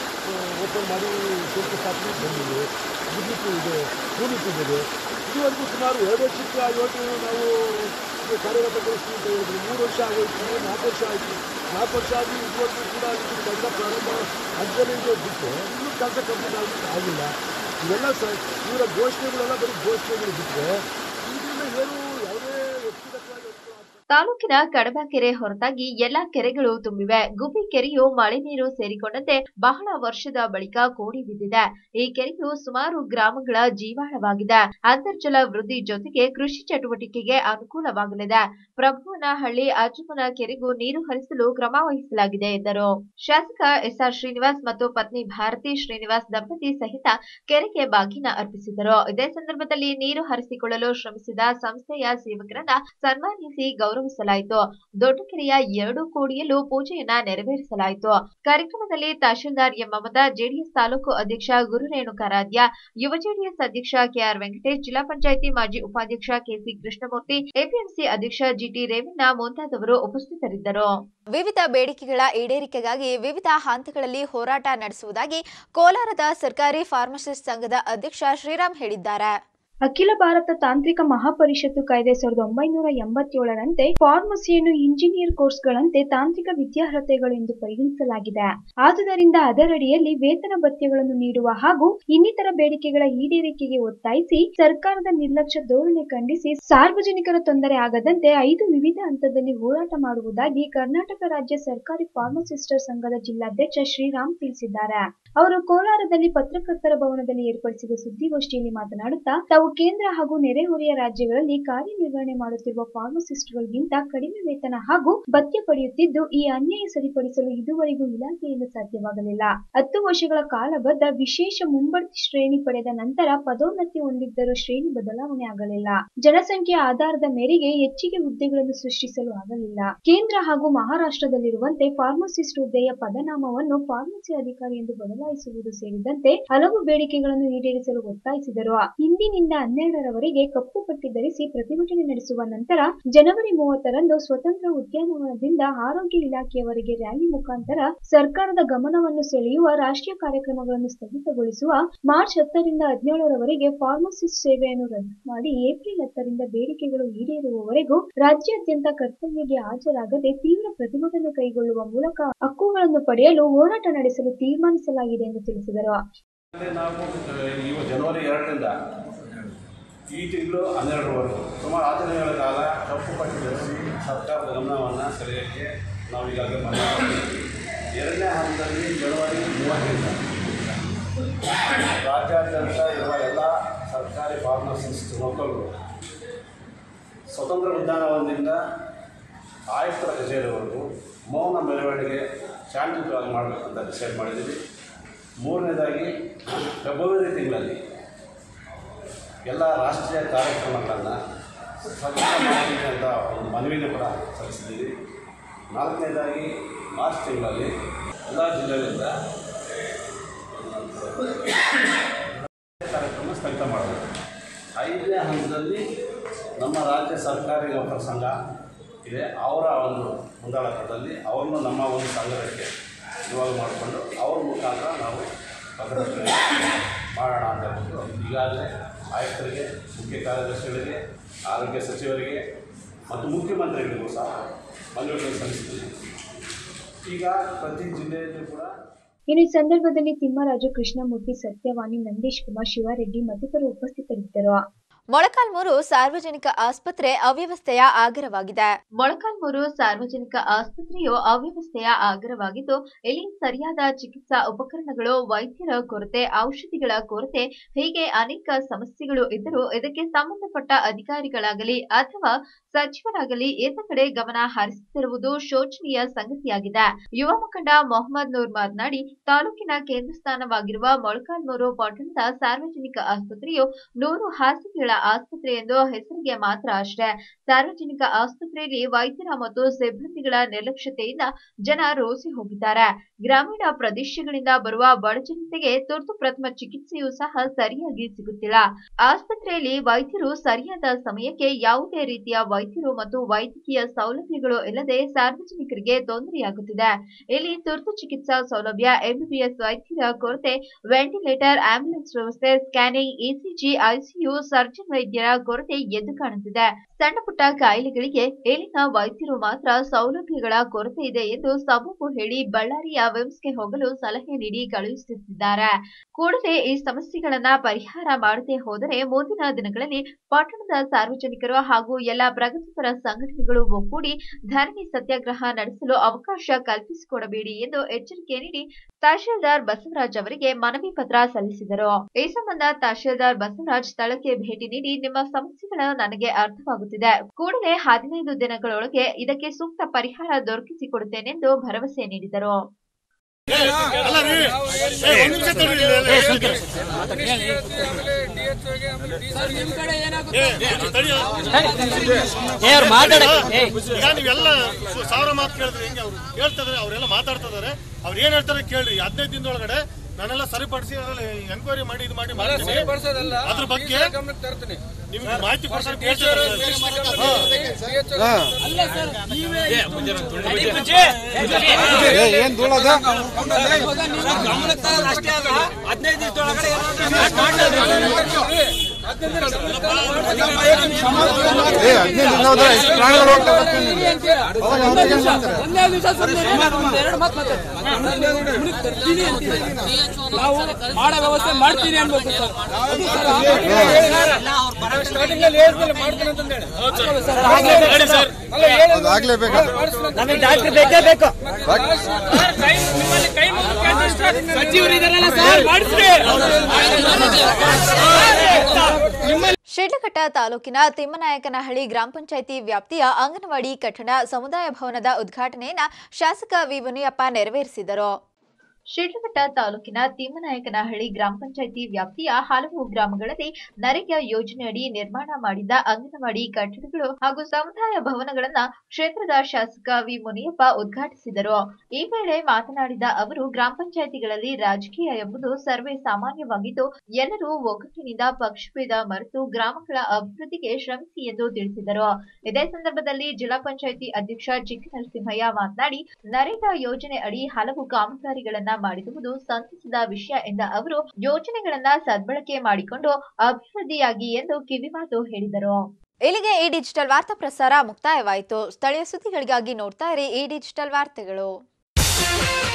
ಓಪನ್ ಮಾಡಿ ಶಂಕುಸ್ಥಾಪನೆ ಬಂದಿದೆ ವಿದ್ಯುತ್ ಇದೆ ಕೂಲಿಟ್ ಇದೆ ಇದುವರೆಗೂ ಸುಮಾರು ಎರಡು ವರ್ಷಕ್ಕೆ ಆ ಯೋಜನೆ ನಾವು ಕಾರ್ಯಗತಗೊಳಿಸ್ತೀವಿ ಅಂತ ಹೇಳಿದ್ರು ಮೂರು ವರ್ಷ ಆಗೋಯ್ತು ಮೂರು ನಾಲ್ಕು ವರ್ಷ ಆಯಿತು ನಾಲ್ಕು ವರ್ಷ ಆಗಿ ಇವತ್ತು ಕೂಡ ಅದಕ್ಕೆ ಕೆಲಸ ಪ್ರಾರಂಭ ಹದಿನೈದು ಬಿಟ್ಟು ಇನ್ನೂ ಕೆಲಸ ಕಂಪ್ಲೀಟ್ ಆಗಲಿಕ್ಕೆ ಆಗಿಲ್ಲ ಇವೆಲ್ಲ ಸ ಇವರ ಘೋಷಣೆಗಳೆಲ್ಲ ಬರೀ ಘೋಷಣೆಗಳು ಬಿಟ್ಟರೆ ಇದರಿಂದ ಏನು ಯಾವುದೇ ವ್ಯಕ್ತಿಗತವಾಗಿ ಅನುಕೂಲ ಆಗ್ತಾ ತಾಲೂಕಿನ ಕಡಬಕೆರೆ ಹೊರತಾಗಿ ಎಲ್ಲಾ ಕೆರೆಗಳು ತುಂಬಿವೆ ಗುಬ್ಬಿ ಕೆರೆಯು ಮಳೆ ನೀರು ಸೇರಿಕೊಂಡಂತೆ ಬಹಳ ವರ್ಷದ ಬಳಿಕ ಕೋಡಿ ಬಿದ್ದಿದೆ ಈ ಕೆರೆಯು ಸುಮಾರು ಗ್ರಾಮಗಳ ಜೀವಾಳವಾಗಿದೆ ಅಂತರ್ಜಲ ವೃದ್ಧಿ ಜೊತೆಗೆ ಕೃಷಿ ಚಟುವಟಿಕೆಗೆ ಅನುಕೂಲವಾಗಲಿದೆ ಪ್ರಭುವನಹಳ್ಳಿ ಅಜ್ಜುಮನ ಕೆರೆಗೂ ನೀರು ಹರಿಸಲು ಕ್ರಮ ವಹಿಸಲಾಗಿದೆ ಎಂದರು ಶಾಸಕ ಎಸ್ಆರ್ ಶ್ರೀನಿವಾಸ್ ಮತ್ತು ಪತ್ನಿ ಭಾರತಿ ಶ್ರೀನಿವಾಸ್ ದಂಪತಿ ಸಹಿತ ಕೆರೆಗೆ ಬಾಗಿನ ಅರ್ಪಿಸಿದರು ಇದೇ ಸಂದರ್ಭದಲ್ಲಿ ನೀರು ಹರಿಸಿಕೊಳ್ಳಲು ಶ್ರಮಿಸಿದ ಸಂಸ್ಥೆಯ ಸೇವಕರನ್ನ ಸನ್ಮಾನಿಸಿ ಗೌರವಿಸಲಾಯಿತು ದೊಡ್ಡಕೆರೆಯ ಎರಡು ಕೋಡಿಯಲ್ಲೂ ಪೂಜೆಯನ್ನ ನೆರವೇರಿಸಲಾಯಿತು ಕಾರ್ಯಕ್ರಮದಲ್ಲಿ ತಹಶೀಲ್ದಾರ್ ಎಂ ಮಮತಾ ಜೆಡಿಎಸ್ ತಾಲೂಕು ಅಧ್ಯಕ್ಷ ಗುರುರೇಣುಕಾರಾಧ್ಯ ಯುವ ಜೆಡಿಎಸ್ ಅಧ್ಯಕ್ಷ ಕೆಆರ್ ವೆಂಕಟೇಶ್ ಜಿಲ್ಲಾ ಪಂಚಾಯಿತಿ ಮಾಜಿ ಉಪಾಧ್ಯಕ್ಷ ಕೆಸಿ ಕೃಷ್ಣಮೂರ್ತಿ ಎಪಿಎಂಸಿ ಅಧ್ಯಕ್ಷ ಜಿಟಿ ರೇವಣ್ಣ ಮುಂತಾದವರು ಉಪಸ್ಥಿತರಿದ್ದರು ವಿವಿಧ ಬೇಡಿಕೆಗಳ ಈಡೇರಿಕೆಗಾಗಿ ವಿವಿಧ ಹಂತಗಳಲ್ಲಿ ಹೋರಾಟ ನಡೆಸುವುದಾಗಿ ಕೋಲಾರದ ಸರ್ಕಾರಿ ಫಾರ್ಮಸಿಸ್ಟ್ ಸಂಘದ ಅಧ್ಯಕ್ಷ ಶ್ರೀರಾಮ್ ಹೇಳಿದ್ದಾರೆ ಅಖಿಲ ಭಾರತ ತಾಂತ್ರಿಕ ಮಹಾಪರಿಷತ್ತು ಕಾಯ್ದೆ ಸಾವಿರದ ಒಂಬೈನೂರ ಎಂಬತ್ತೇಳರಂತೆ ಫಾರ್ಮಸಿಯನ್ನು ಇಂಜಿನಿಯರ್ ಕೋರ್ಸ್ಗಳಂತೆ ತಾಂತ್ರಿಕ ವಿದ್ಯಾರ್ಹತೆಗಳು ಎಂದು ಪರಿಗಣಿಸಲಾಗಿದೆ ಆದುದರಿಂದ ಅದರಡಿಯಲ್ಲಿ ವೇತನ ಭತ್ಯೆಗಳನ್ನು ನೀಡುವ ಹಾಗೂ ಇನ್ನಿತರ ಬೇಡಿಕೆಗಳ ಈಡೇರಿಕೆಗೆ ಒತ್ತಾಯಿಸಿ ಸರ್ಕಾರದ ನಿರ್ಲಕ್ಷ್ಯ ಧೋರಣೆ ಖಂಡಿಸಿ ಸಾರ್ವಜನಿಕರ ತೊಂದರೆ ಆಗದಂತೆ ಐದು ವಿವಿಧ ಹಂತದಲ್ಲಿ ಹೋರಾಟ ಮಾಡುವುದಾಗಿ ಕರ್ನಾಟಕ ರಾಜ್ಯ ಸರ್ಕಾರಿ ಫಾರ್ಮಸಿಸ್ಟರ್ ಸಂಘದ ಜಿಲ್ಲಾಧ್ಯಕ್ಷ ಶ್ರೀರಾಮ್ ತಿಳಿಸಿದ್ದಾರೆ ಅವರು ಕೋಲಾರದಲ್ಲಿ ಪತ್ರಕರ್ತರ ಭವನದಲ್ಲಿ ಏರ್ಪಡಿಸಿದ ಸುದ್ದಿಗೋಷ್ಠಿಯಲ್ಲಿ ಮಾತನಾಡುತ್ತಾ ತಾವು ಕೇಂದ್ರ ಹಾಗೂ ನೆರೆಹೊರೆಯ ರಾಜ್ಯಗಳಲ್ಲಿ ಕಾರ್ಯನಿರ್ವಹಣೆ ಮಾಡುತ್ತಿರುವ ಫಾರ್ಮಸಿಸ್ಟ್ಗಳಿಗಿಂತ ಕಡಿಮೆ ವೇತನ ಹಾಗೂ ಭತ್ಯೆ ಪಡೆಯುತ್ತಿದ್ದು ಈ ಅನ್ಯಾಯ ಸರಿಪಡಿಸಲು ಇದುವರೆಗೂ ಇಲಾಖೆಯಿಂದ ಸಾಧ್ಯವಾಗಲಿಲ್ಲ ಹತ್ತು ವರ್ಷಗಳ ಕಾಲಬದ್ಧ ವಿಶೇಷ ಮುಂಬಡ್ತಿ ಶ್ರೇಣಿ ಪಡೆದ ನಂತರ ಪದೋನ್ನತಿ ಹೊಂದಿದ್ದರೂ ಶ್ರೇಣಿ ಬದಲಾವಣೆ ಆಗಲಿಲ್ಲ ಜನಸಂಖ್ಯೆಯ ಆಧಾರದ ಮೇರೆಗೆ ಹೆಚ್ಚಿಗೆ ಹುದ್ದೆಗಳನ್ನು ಸೃಷ್ಟಿಸಲು ಆಗಲಿಲ್ಲ ಕೇಂದ್ರ ಹಾಗೂ ಮಹಾರಾಷ್ಟ್ರದಲ್ಲಿರುವಂತೆ ಫಾರ್ಮಸಿಸ್ಟ್ ಹುದ್ದೆಯ ಪದನಾಮವನ್ನು ಫಾರ್ಮಸಿ ಅಧಿಕಾರಿ ಎಂದು ಬದಲಾಯಿಸುವುದು ಸೇರಿದಂತೆ ಹಲವು ಬೇಡಿಕೆಗಳನ್ನು ಈಡೇರಿಸಲು ಒತ್ತಾಯಿಸಿದರು ಇಂದಿನಿಂದ ಹನ್ನೆರಡರವರೆಗೆ ಕಪ್ಪು ಪಟ್ಟಿ ಧರಿಸಿ ಪ್ರತಿಭಟನೆ ನಡೆಸುವ ನಂತರ ಜನವರಿ ಮೂವತ್ತರಂದು ಸ್ವತಂತ್ರ ಉದ್ಯಾನವನದಿಂದ ಆರೋಗ್ಯ ಇಲಾಖೆಯವರೆಗೆ ರ್ಯಾಲಿ ಮುಖಾಂತರ ಸರ್ಕಾರದ ಗಮನವನ್ನು ಸೆಳೆಯುವ ರಾಷ್ಟ್ರೀಯ ಕಾರ್ಯಕ್ರಮಗಳನ್ನು ಸ್ಥಗಿತಗೊಳಿಸುವ ಮಾರ್ಚ್ ಹತ್ತರಿಂದ ಹದಿನೇಳರವರೆಗೆ ಫಾರ್ಮಸಿಸ್ಟ್ ಸೇವೆಯನ್ನು ರದ್ದು ಮಾಡಿ ಏಪ್ರಿಲ್ ಹತ್ತರಿಂದ ಬೇಡಿಕೆಗಳು ಈಡೇರುವವರೆಗೂ ರಾಜ್ಯಾದ್ಯಂತ ಕರ್ತವ್ಯಕ್ಕೆ ಹಾಜರಾಗದೆ ತೀವ್ರ ಪ್ರತಿಭಟನೆ ಕೈಗೊಳ್ಳುವ ಮೂಲಕ ಹಕ್ಕುಗಳನ್ನು ಪಡೆಯಲು ಹೋರಾಟ ನಡೆಸಲು ತೀರ್ಮಾನಿಸಲಾಗಿದೆ ಎಂದು ತಿಳಿಸಿದರು ನಾವು ಇವ ಜನವರಿ ಎರಡರಿಂದ ಈ ತಿಂಗಳು ಹನ್ನೆರಡರವರೆಗೂ ಸುಮಾರು ಆರು ದಿನಗಳ ಕಾಲ ಕಪ್ಪು ಪಟ್ಟಿ ಧರಿಸಿ ಸರ್ಕಾರದ ಗಮನವನ್ನು ಸೆಳೆಯೋಕ್ಕೆ ನಾವು ಈಗಾಗಲೇ ಮನವಿ ಮಾಡಿದ್ದೀವಿ ಎರಡನೇ ಹಂತದಲ್ಲಿ ಜನವರಿ ಮೂವತ್ತರಿಂದ ರಾಜ್ಯಾದ್ಯಂತ ಇರುವ ಎಲ್ಲ ಸರ್ಕಾರಿ ಫಾರ್ಮಸಿಸ್ಟ್ ನೌಕರರು ಸ್ವತಂತ್ರ ಉದ್ಯಾನವನದಿಂದ ಆಯುಕ್ತರ ಕಚೇರಿವರೆಗೂ ಮೌನ ಮೆರವಣಿಗೆ ಶಾಂತಿಯುತವಾಗಿ ಮಾಡಬೇಕಂತ ಡಿಸೈಡ್ ಮಾಡಿದ್ದೀವಿ ಮೂರನೇದಾಗಿ ಫೆಬ್ರವರಿ ತಿಂಗಳಲ್ಲಿ ಎಲ್ಲ ರಾಷ್ಟ್ರೀಯ ಕಾರ್ಯಕ್ರಮಗಳನ್ನು ಸ್ಥಗಿತ ಮಾಡ್ತೀವಿ ಅಂತ ಒಂದು ಮನವಿನೂ ಕೂಡ ಸಲ್ಲಿಸಿದ್ದೀವಿ ನಾಲ್ಕನೇದಾಗಿ ಮಾರ್ಚ್ ತಿಂಗಳಲ್ಲಿ ಎಲ್ಲ ಜಿಲ್ಲೆಗಳಿಂದ ಕಾರ್ಯಕ್ರಮ ಸ್ಥಗಿತ ಮಾಡಬೇಕು ಐದನೇ ಹಂತದಲ್ಲಿ ನಮ್ಮ ರಾಜ್ಯ ಸರ್ಕಾರಿ ನೌಕರ ಸಂಘ ಇದೆ ಅವರ ಒಂದು ಮುಂದಾಳತ್ವದಲ್ಲಿ ಅವರನ್ನು ನಮ್ಮ ಒಂದು ಸಂಘಕ್ಕೆ ಇವಾಗ ಮಾಡಿಕೊಂಡು ಅವ್ರ ಮುಖಾಂತರ ನಾವು ಪ್ರತಿಭಟನೆ ಮಾಡೋಣ ಅಂತ ಹೇಳ್ಬಿಟ್ಟು ಈಗಾಗಲೇ ಆಯುಕ್ತರಿಗೆ ಮುಖ್ಯ ಕಾರ್ಯದರ್ಶಿಗಳಿಗೆ ಆರೋಗ್ಯ ಸಚಿವರಿಗೆ ಮತ್ತು ಮುಖ್ಯಮಂತ್ರಿಗಳಿಗೂ ಸಹ ಮನವಿಗಳನ್ನು ಸಲ್ಲಿಸಿದ್ದೀವಿ ಈಗ ಪ್ರತಿ ಜಿಲ್ಲೆಯಲ್ಲೂ ಕೂಡ ಇನ್ನು ಈ ಸಂದರ್ಭದಲ್ಲಿ ತಿಮ್ಮರಾಜು ಕೃಷ್ಣಮೂರ್ತಿ ಸತ್ಯವಾಣಿ ನಂದೀಶ್ ಕುಮಾರ್ ಶಿವಾರೆಡ್ಡಿ ಮತ್ತಿತರರು ಉಪಸ್ಥಿತರಿದ್ದರು ಮೊಳಕಾಲ್ಮೂರು ಸಾರ್ವಜನಿಕ ಆಸ್ಪತ್ರೆ ಅವ್ಯವಸ್ಥೆಯ ಆಗರವಾಗಿದೆ ಮೊಳಕಾಲ್ಮೂರು ಸಾರ್ವಜನಿಕ ಆಸ್ಪತ್ರೆಯು ಅವ್ಯವಸ್ಥೆಯ ಆಗರವಾಗಿದ್ದು ಇಲ್ಲಿ ಸರಿಯಾದ ಚಿಕಿತ್ಸಾ ಉಪಕರಣಗಳು ವೈದ್ಯರ ಕೊರತೆ ಔಷಧಿಗಳ ಕೊರತೆ ಹೀಗೆ ಅನೇಕ ಸಮಸ್ಯೆಗಳು ಇದ್ದರೂ ಇದಕ್ಕೆ ಸಂಬಂಧಪಟ್ಟ ಅಧಿಕಾರಿಗಳಾಗಲಿ ಅಥವಾ ಸಚಿವರಾಗಲಿ ಏತ ಕಡೆ ಗಮನ ಹರಿಸುತ್ತಿರುವುದು ಶೋಚನೀಯ ಸಂಗತಿಯಾಗಿದೆ ಯುವ ಮುಖಂಡ ಮೊಹಮ್ಮದ್ ನೂರ್ ಮಾತನಾಡಿ ತಾಲೂಕಿನ ಕೇಂದ್ರ ಸ್ಥಾನವಾಗಿರುವ ಮೊಳಕಾಲ್ಮೂರು ಪಟ್ಟಣದ ಸಾರ್ವಜನಿಕ ಆಸ್ಪತ್ರೆಯು ನೂರು ಹಾಸಿಗೆಗಳ ಆಸ್ಪತ್ರೆ ಎಂದು ಹೆಸರಿಗೆ ಮಾತ್ರ ಅಷ್ಟೇ ಸಾರ್ವಜನಿಕ ಆಸ್ಪತ್ರೆಯಲ್ಲಿ ವೈದ್ಯರ ಮತ್ತು ಸಿಬ್ಬಂದಿಗಳ ನಿರ್ಲಕ್ಷ್ಯತೆಯಿಂದ ಜನ ರೋಸಿ ಹೋಗಿದ್ದಾರೆ ಗ್ರಾಮೀಣ ಪ್ರದೇಶಗಳಿಂದ ಬರುವ ಬಡ ಜನತೆಗೆ ತುರ್ತು ಪ್ರಥಮ ಚಿಕಿತ್ಸೆಯೂ ಸಹ ಸರಿಯಾಗಿ ಸಿಗುತ್ತಿಲ್ಲ ಆಸ್ಪತ್ರೆಯಲ್ಲಿ ವೈದ್ಯರು ಸರಿಯಾದ ಸಮಯಕ್ಕೆ ಯಾವುದೇ ರೀತಿಯ ವೈದ್ಯರು ಮತ್ತು ವೈದ್ಯಕೀಯ ಸೌಲಭ್ಯಗಳು ಇಲ್ಲದೆ ಸಾರ್ವಜನಿಕರಿಗೆ ತೊಂದರೆಯಾಗುತ್ತಿದೆ ಇಲ್ಲಿ ತುರ್ತು ಚಿಕಿತ್ಸಾ ಸೌಲಭ್ಯ ಎಂಬಿಬಿಎಸ್ ವೈದ್ಯರ ಕೊರತೆ ವೆಂಟಿಲೇಟರ್ ಆಂಬ್ಯುಲೆನ್ಸ್ ವ್ಯವಸ್ಥೆ scanning ECG ICU surgery surgeon ವೈದ್ಯರ ಕೊರತೆ ಎದ್ದು ಕಾಣುತ್ತಿದೆ ಸಣ್ಣ ಪುಟ್ಟ ಕಾಯಿಲೆಗಳಿಗೆ ಇಲ್ಲಿನ ವೈದ್ಯರು ಮಾತ್ರ ಸೌಲಭ್ಯಗಳ ಕೊರತೆ ಇದೆ ಎಂದು ಸಬೂಬು ಹೇಳಿ ಬಳ್ಳಾರಿಯ ವಿಮ್ಸ್ಗೆ ಹೋಗಲು ಸಲಹೆ ನೀಡಿ ಕಳುಹಿಸುತ್ತಿದ್ದಾರೆ ಕೂಡಲೇ ಈ ಸಮಸ್ಯೆಗಳನ್ನ ಪರಿಹಾರ ಮಾಡದೆ ಹೋದರೆ ಮುಂದಿನ ದಿನಗಳಲ್ಲಿ ಪಟ್ಟಣದ ಸಾರ್ವಜನಿಕರು ಹಾಗೂ ಎಲ್ಲ ಪ್ರಗತಿಪರ ಸಂಘಟನೆಗಳು ಒಗ್ಗೂಡಿ ಧರಣಿ ಸತ್ಯಾಗ್ರಹ ನಡೆಸಲು ಅವಕಾಶ ಕಲ್ಪಿಸಿಕೊಡಬೇಡಿ ಎಂದು ಎಚ್ಚರಿಕೆ ನೀಡಿ ತಹಶೀಲ್ದಾರ್ ಬಸವರಾಜ್ ಅವರಿಗೆ ಮನವಿ ಪತ್ರ ಸಲ್ಲಿಸಿದರು ಈ ಸಂಬಂಧ ತಹಶೀಲ್ದಾರ್ ಬಸವರಾಜ್ ಸ್ಥಳಕ್ಕೆ ಭೇಟಿ ನೀಡಿ ನಿಮ್ಮ ಸಮಸ್ಯೆಗಳ ನನಗೆ ಅರ್ಥವಾಗುತ್ತಿದೆ ಕೂಡಲೇ ಹದಿನೈದು ದಿನಗಳೊಳಗೆ ಇದಕ್ಕೆ ಸೂಕ್ತ ಪರಿಹಾರ ದೊರಕಿಸಿಕೊಡುತ್ತೇನೆಂದು ಭರವಸೆ ನೀಡಿದರು ಈಗ ನೀವೆಲ್ಲ ಸಾವಿರ ಮಾತು ಕೇಳಿದ್ರೆ ಹೆಂಗೆ ಅವ್ರು ಹೇಳ್ತಿದಾರೆ ಅವರೆಲ್ಲ ಮಾತಾಡ್ತಾ ಇದಾರೆ ಅವ್ರು ಏನ್ ಹೇಳ್ತಾರೆ ಕೇಳ್ರಿ ಹದಿನೈದು ದಿನದೊಳಗಡೆ ನಾನೆಲ್ಲ ಸರಿಪಡಿಸಿ ಎನ್ಕ್ವೈರಿ ಮಾಡಿ ಇದು ಮಾಡಿ ಮಾಡ್ತೀನಿ ಅದ್ರ ಬಗ್ಗೆ ನಿಮ್ಗೆ ಮಾಹಿತಿ ಕೊಡ್ಸೋಕೆ ಕೇಳ್ತಿದ್ದಾರೆ ಏನ್ ಧೂಳದ ಏ ಹದಿನೈದು ದಿನ ಹೋದ್ರೆ ಎಷ್ಟು ಪ್ರಾಣಿಗಳು ಹೋಗ್ತವೆ ಅವಾಗ ಅವ್ರಿಗೆ ಏನ್ ಮಾಡ್ತಾರೆ? ನಾವು ಮಾಡೋ ವ್ಯವಸ್ಥೆ ಮಾಡ್ತೀನಿ ಅನ್ಬೇಕು ಸರ್ ಅದು ಸರ್ ಅದು ಆಗ್ಲೇಬೇಕು ನಮಗೆ ಡಾಕ್ಟರ್ ಬೇಕೇ ಬೇಕು ಸಚಿವರು ಇದಾರಲ್ಲ ಸರ್ ಮಾಡಿಸ್ರಿ ಶಿಡ್ಲಘಟ್ಟ ತಾಲೂಕಿನ ತಿಮ್ಮನಾಯಕನಹಳ್ಳಿ ಗ್ರಾಮ ಪಂಚಾಯಿತಿ ವ್ಯಾಪ್ತಿಯ ಅಂಗನವಾಡಿ ಕಟ್ಟಡ ಸಮುದಾಯ ಭವನದ ಉದ್ಘಾಟನೆಯನ್ನ ಶಾಸಕ ವಿ ಮುನಿಯಪ್ಪ ನೆರವೇರಿಸಿದರು ಶಿಡ್ಲಘಟ್ಟ ತಾಲೂಕಿನ ತಿಮ್ಮನಾಯಕನಹಳ್ಳಿ ಗ್ರಾಮ ಪಂಚಾಯಿತಿ ವ್ಯಾಪ್ತಿಯ ಹಲವು ಗ್ರಾಮಗಳಲ್ಲಿ ನರೇಗಾ ಯೋಜನೆಯಡಿ ನಿರ್ಮಾಣ ಮಾಡಿದ ಅಂಗನವಾಡಿ ಕಟ್ಟಡಗಳು ಹಾಗೂ ಸಮುದಾಯ ಭವನಗಳನ್ನ ಕ್ಷೇತ್ರದ ಶಾಸಕ ವಿ ಮುನಿಯಪ್ಪ ಉದ್ಘಾಟಿಸಿದರು ಈ ವೇಳೆ ಮಾತನಾಡಿದ ಅವರು ಗ್ರಾಮ ಪಂಚಾಯಿತಿಗಳಲ್ಲಿ ರಾಜಕೀಯ ಎಂಬುದು ಸರ್ವೇ ಸಾಮಾನ್ಯವಾಗಿದ್ದು ಎಲ್ಲರೂ ಒಗ್ಗಟ್ಟಿನಿಂದ ಪಕ್ಷಭೇದ ಮರೆತು ಗ್ರಾಮಗಳ ಅಭಿವೃದ್ಧಿಗೆ ಶ್ರಮಿಸಿ ಎಂದು ತಿಳಿಸಿದರು ಇದೇ ಸಂದರ್ಭದಲ್ಲಿ ಜಿಲ್ಲಾ ಪಂಚಾಯಿತಿ ಅಧ್ಯಕ್ಷ ಚಿಕ್ಕನರಸಿಂಹಯ್ಯ ಮಾತನಾಡಿ ನರೇಗಾ ಯೋಜನೆ ಅಡಿ ಹಲವು ಕಾಮಗಾರಿಗಳನ್ನ ಮಾಡಿರುವುದು ಸಂತಸದ ವಿಷಯ ಎಂದ ಅವರು ಯೋಜನೆಗಳನ್ನ ಸದ್ಬಳಕೆ ಮಾಡಿಕೊಂಡು ಅಭಿವೃದ್ಧಿಯಾಗಿ ಎಂದು ಕಿವಿಮಾತು ಹೇಳಿದರು ಇಲ್ಲಿಗೆ ಈ ಡಿಜಿಟಲ್ ವಾರ್ತಾ ಪ್ರಸಾರ ಮುಕ್ತಾಯವಾಯಿತು ಸ್ಥಳೀಯ ಸುದ್ದಿಗಳಿಗಾಗಿ ನೋಡ್ತಾ ಇರಿ ಈ ಡಿಜಿಟಲ್ ವಾರ್ತೆಗಳು